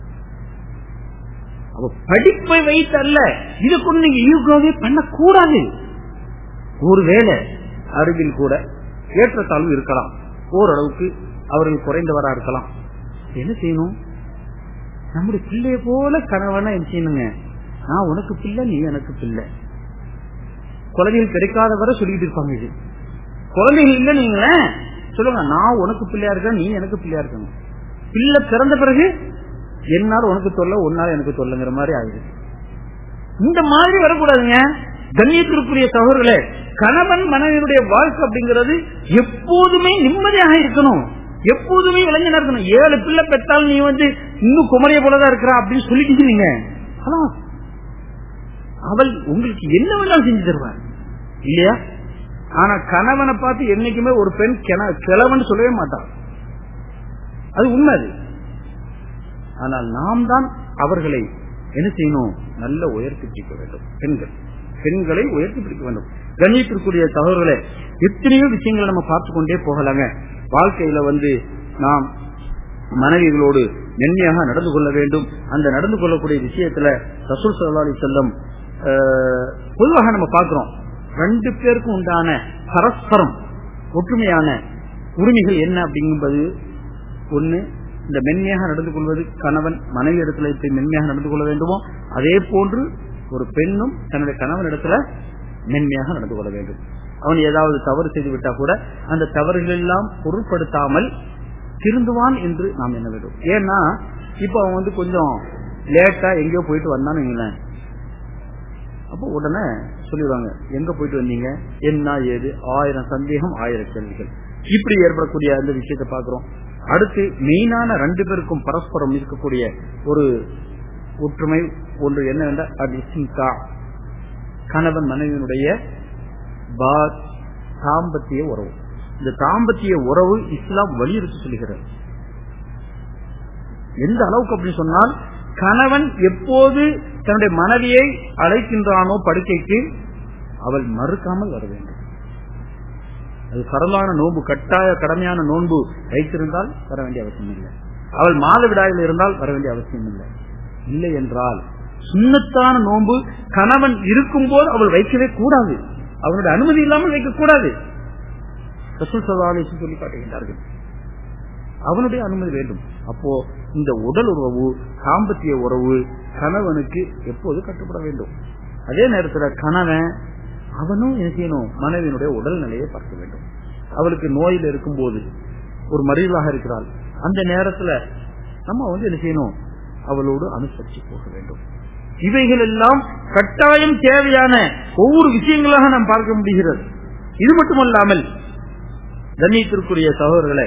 படிப்பை வைத்து அல்ல இதை கொண்டு நீங்க ஈகோவே பண்ணக்கூடாது ஒருவேளை அறிவில் கூட ஏற்றத்தாழ்வு இருக்கலாம் ஓரளவுக்கு அவர்கள் குறைந்தவரா இருக்கலாம் என்ன செய்யணும் நம்முடைய பிள்ளைய போல கணவனா என்ன செய்யணுங்க நான் உனக்கு பிள்ளை நீ எனக்கு பிள்ளை குழந்தைகள் கிடைக்காத வரை சொல்லிட்டு இருப்பாங்க இது குழந்தைகள் இல்ல நீங்க சொல்லுங்க நான் உனக்கு பிள்ளையா இருக்க நீ எனக்கு பிள்ளையா இருக்கணும் பிள்ளை பிறந்த பிறகு என்னால உனக்கு சொல்ல ஒன்னால எனக்கு சொல்லுங்கிற மாதிரி ஆயிடுது இந்த மாதிரி வரக்கூடாதுங்க கண்ணியத்திற்குரிய சகோதரர்களே கணவன் மனைவியுடைய வாழ்க்கை அப்படிங்கிறது எப்போதுமே நிம்மதியாக இருக்கணும் எப்போதுமே இளைஞனா இருக்கணும் ஏழு பிள்ளை பெற்றால் நீ வந்து இன்னும் குமரிய போலதான் இருக்கிறா அப்படின்னு சொல்லிட்டு நீங்க அவள் உங்களுக்கு என்ன வேணாலும் செஞ்சு தருவார் இல்லையா ஆனா கணவனை பார்த்து என்னைக்குமே ஒரு பெண் கிழவன் சொல்லவே மாட்டான் அது உண்மை அது ஆனால் நாம் தான் அவர்களை என்ன செய்யணும் நல்ல உயர்த்தி பிடிக்க வேண்டும் பெண்கள் பெண்களை உயர்த்தி பிடிக்க வேண்டும் கண்ணியத்திற்குரிய தகவல்களை எத்தனையோ விஷயங்களை நம்ம பார்த்து கொண்டே போகலாங்க வாழ்க்கையில வந்து நாம் மனைவிகளோடு மென்மையாக நடந்து கொள்ள வேண்டும் அந்த நடந்து கொள்ளக்கூடிய விஷயத்துல ரசூல் சல்லாலி செல்லம் பொதுவாக நம்ம பார்க்கிறோம் ரெண்டு பேருக்கும் உண்டான பரஸ்பரம் ஒற்றுமையான உரிமைகள் என்ன அப்படிங்கும்போது ஒண்ணு இந்த மென்மையாக நடந்து கொள்வது கணவன் மனைவி இடத்துல எப்படி மென்மையாக நடந்து கொள்ள வேண்டுமோ அதே போன்று ஒரு பெண்ணும் தன்னுடைய கணவன் இடத்துல மென்மையாக நடந்து கொள்ள வேண்டும் அவன் ஏதாவது தவறு செய்து விட்டா கூட அந்த தவறுகள் எல்லாம் பொருட்படுத்தாமல் திருந்துவான் என்று நாம் என்ன வேண்டும் ஏன்னா இப்ப அவன் வந்து கொஞ்சம் லேட்டா எங்கேயோ போயிட்டு வந்தான்னு வைங்களேன் அப்போ உடனே சொல்லிடுவாங்க எங்க போயிட்டு வந்தீங்க என்ன ஏது ஆயிரம் சந்தேகம் ஆயிரம் கேள்விகள் இப்படி ஏற்படக்கூடிய அந்த விஷயத்தை பாக்குறோம் அடுத்து மெயினான ரெண்டு பேருக்கும் பரஸ்பரம் இருக்கக்கூடிய ஒரு ஒற்றுமை ஒன்று என்னவென்றால் கணவன் மனைவியினுடைய தாம்பத்திய உறவு இந்த தாம்பத்திய உறவு இஸ்லாம் வலியுறுத்தி சொல்கிறது எந்த அளவுக்கு அப்படி சொன்னால் கணவன் எப்போது தன்னுடைய மனைவியை அழைக்கின்றானோ படுக்கைக்கு அவள் மறுக்காமல் வர வேண்டும் அது பரவான நோன்பு கட்டாய கடமையான நோன்பு வைத்திருந்தால் வர வேண்டிய அவசியம் இல்லை அவள் மாதவிடாயில் இருந்தால் வர வேண்டிய அவசியம் இல்லை இல்லை என்றால் சுண்ணத்தான நோன்பு கணவன் இருக்கும்போது அவள் வைக்கவே கூடாது அவனுடைய அனுமதி இல்லாமல் வைக்கக்கூடாது ரசூல் சல்லாஹ் சொல்லி காட்டுகின்றார்கள் அவனுடைய அனுமதி வேண்டும் அப்போ இந்த உடல் உறவு சாம்பத்திய உறவு கணவனுக்கு எப்போது கட்டுப்பட வேண்டும் அதே நேரத்தில் கணவன் அவனும் என்ன செய்யணும் மனைவியினுடைய உடல்நிலையை பார்க்க வேண்டும் அவளுக்கு நோயில் இருக்கும்போது ஒரு மறியலாக இருக்கிறாள் அந்த நேரத்துல நம்ம வந்து என்ன செய்யணும் அவளோடு அனுசரிச்சு போக வேண்டும் இவைகள் எல்லாம் கட்டாயம் தேவையான ஒவ்வொரு விஷயங்களாக நாம் பார்க்க முடிகிறது இது மட்டுமல்லாமல் கண்ணியத்திற்குரிய சகோதரர்களை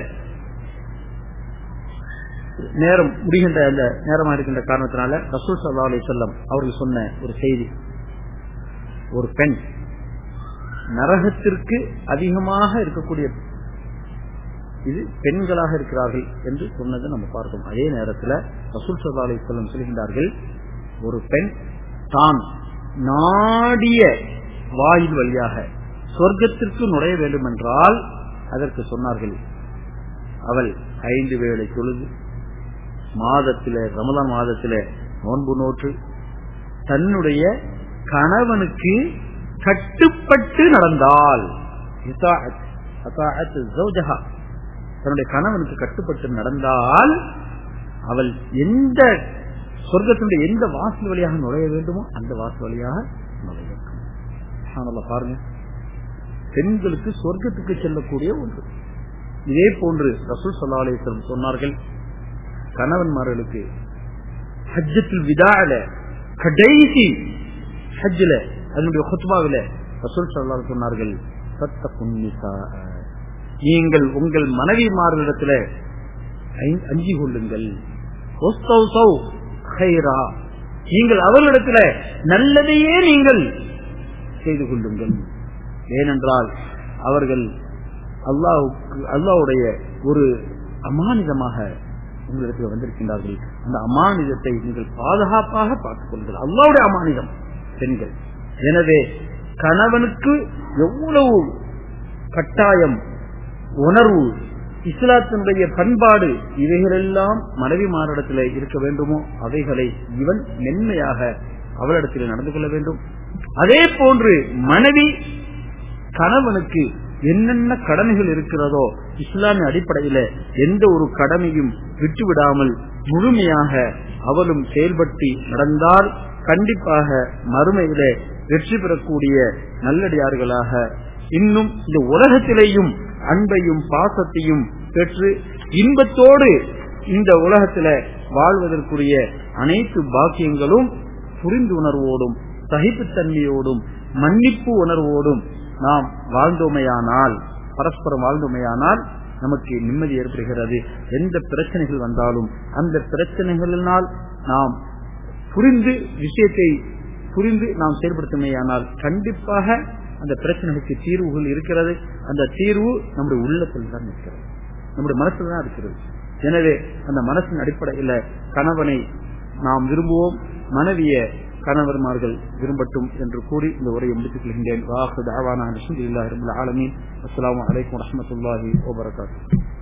நேரம் முடிகின்ற அந்த நேரமா இருக்கின்ற காரணத்தினால ரசூல் சல்லா அலி சொல்லம் அவர்கள் சொன்ன ஒரு செய்தி ஒரு பெண் நரகத்திற்கு அதிகமாக இருக்கக்கூடிய இது பெண்களாக இருக்கிறார்கள் என்று சொன்னதை நம்ம பார்த்தோம் அதே நேரத்தில் ரசூல் சல்லா அலி சொல்லம் சொல்கின்றார்கள் ஒரு பெண் தான் நாடிய வாயில் வழியாக சொர்க்கத்திற்கு நுழைய வேண்டும் என்றால் அதற்கு சொன்னார்கள் அவள் ஐந்து வேளை தொழுது மாதத்தில ரமலான் மாதத்தில நோன்பு நோற்று தன்னுடைய கணவனுக்கு கட்டுப்பட்டு நடந்தால் தன்னுடைய கணவனுக்கு கட்டுப்பட்டு நடந்தால் அவள் எந்த சொர்க்கத்தினுடைய எந்த வாசல் வழியாக நுழைய வேண்டுமோ அந்த வாசல் வழியாக நுழைய பாருங்க பெண்களுக்கு சொர்க்கத்துக்கு செல்லக்கூடிய ஒன்று இதே போன்று ரசூல் சல்லா அலிஸ்லம் சொன்னார்கள் கணவன்மார்களுக்கு ஹஜ்ஜத்தில் விதால கடைசி ஹஜ்ஜில் அதனுடைய ஹுத்பாவில ரசூல் சல்லா சொன்னார்கள் சத்த புன்னிசா நீங்கள் உங்கள் மனைவிமார்களிடத்துல அஞ்சி கொள்ளுங்கள் நீங்கள் அவர்களிடத்துல நல்லதையே நீங்கள் செய்து கொள்ளுங்கள் ஏனென்றால் அவர்கள் அல்லாவுக்கு அல்லாவுடைய ஒரு அமானிதமாக உங்களிடத்தில் வந்திருக்கின்றார்கள் அந்த அமானிதத்தை நீங்கள் பாதுகாப்பாக பார்த்துக் கொள்ளுங்கள் அல்லாவுடைய அமானிதம் பெண்கள் எனவே கணவனுக்கு எவ்வளவு கட்டாயம் உணர்வு இஸ்லாத்தினுடைய பண்பாடு இவைகளெல்லாம் மனைவி மாரிடத்தில் இருக்க வேண்டுமோ அவைகளை இவன் மென்மையாக அவளிடத்தில் நடந்து கொள்ள வேண்டும் அதே போன்று மனைவி கணவனுக்கு என்னென்ன கடமைகள் இருக்கிறதோ இஸ்லாமிய அடிப்படையில எந்த ஒரு கடமையும் விட்டுவிடாமல் முழுமையாக அவளும் செயல்பட்டு நடந்தால் கண்டிப்பாக மறுமையில வெற்றி பெறக்கூடிய நல்லடியார்களாக இன்னும் இந்த உலகத்திலேயும் அன்பையும் பாசத்தையும் பெற்று இன்பத்தோடு இந்த உலகத்தில வாழ்வதற்குரிய அனைத்து பாக்கியங்களும் புரிந்துணர்வோடும் சகிப்புத்தன்மையோடும் மன்னிப்பு உணர்வோடும் நாம் வாழ்ந்தோமையானால் பரஸ்பரம் வாழ்ந்தோமையானால் நமக்கு நிம்மதி ஏற்படுகிறது எந்த பிரச்சனைகள் வந்தாலும் அந்த பிரச்சனைகளினால் நாம் புரிந்து விஷயத்தை புரிந்து நாம் செயல்படுத்துமையானால் கண்டிப்பாக அந்த பிரச்சனைக்கு தீர்வுகள் இருக்கிறது அந்த தீர்வு நம்முடைய உள்ளத்தில் தான் இருக்கிறது நம்முடைய மனசில் தான் இருக்கிறது எனவே அந்த மனசின் அடிப்படையில் கணவனை நாம் விரும்புவோம் மனைவிய கணவர்மார்கள் விரும்பட்டும் என்று கூறி இந்த உரையை முடித்துக் கொள்கின்றேன் வாஹு தாவானா அலமீன் அஸ்லாம் வலைக்கம் வரமத்துல்லாஹி வபரகாத்து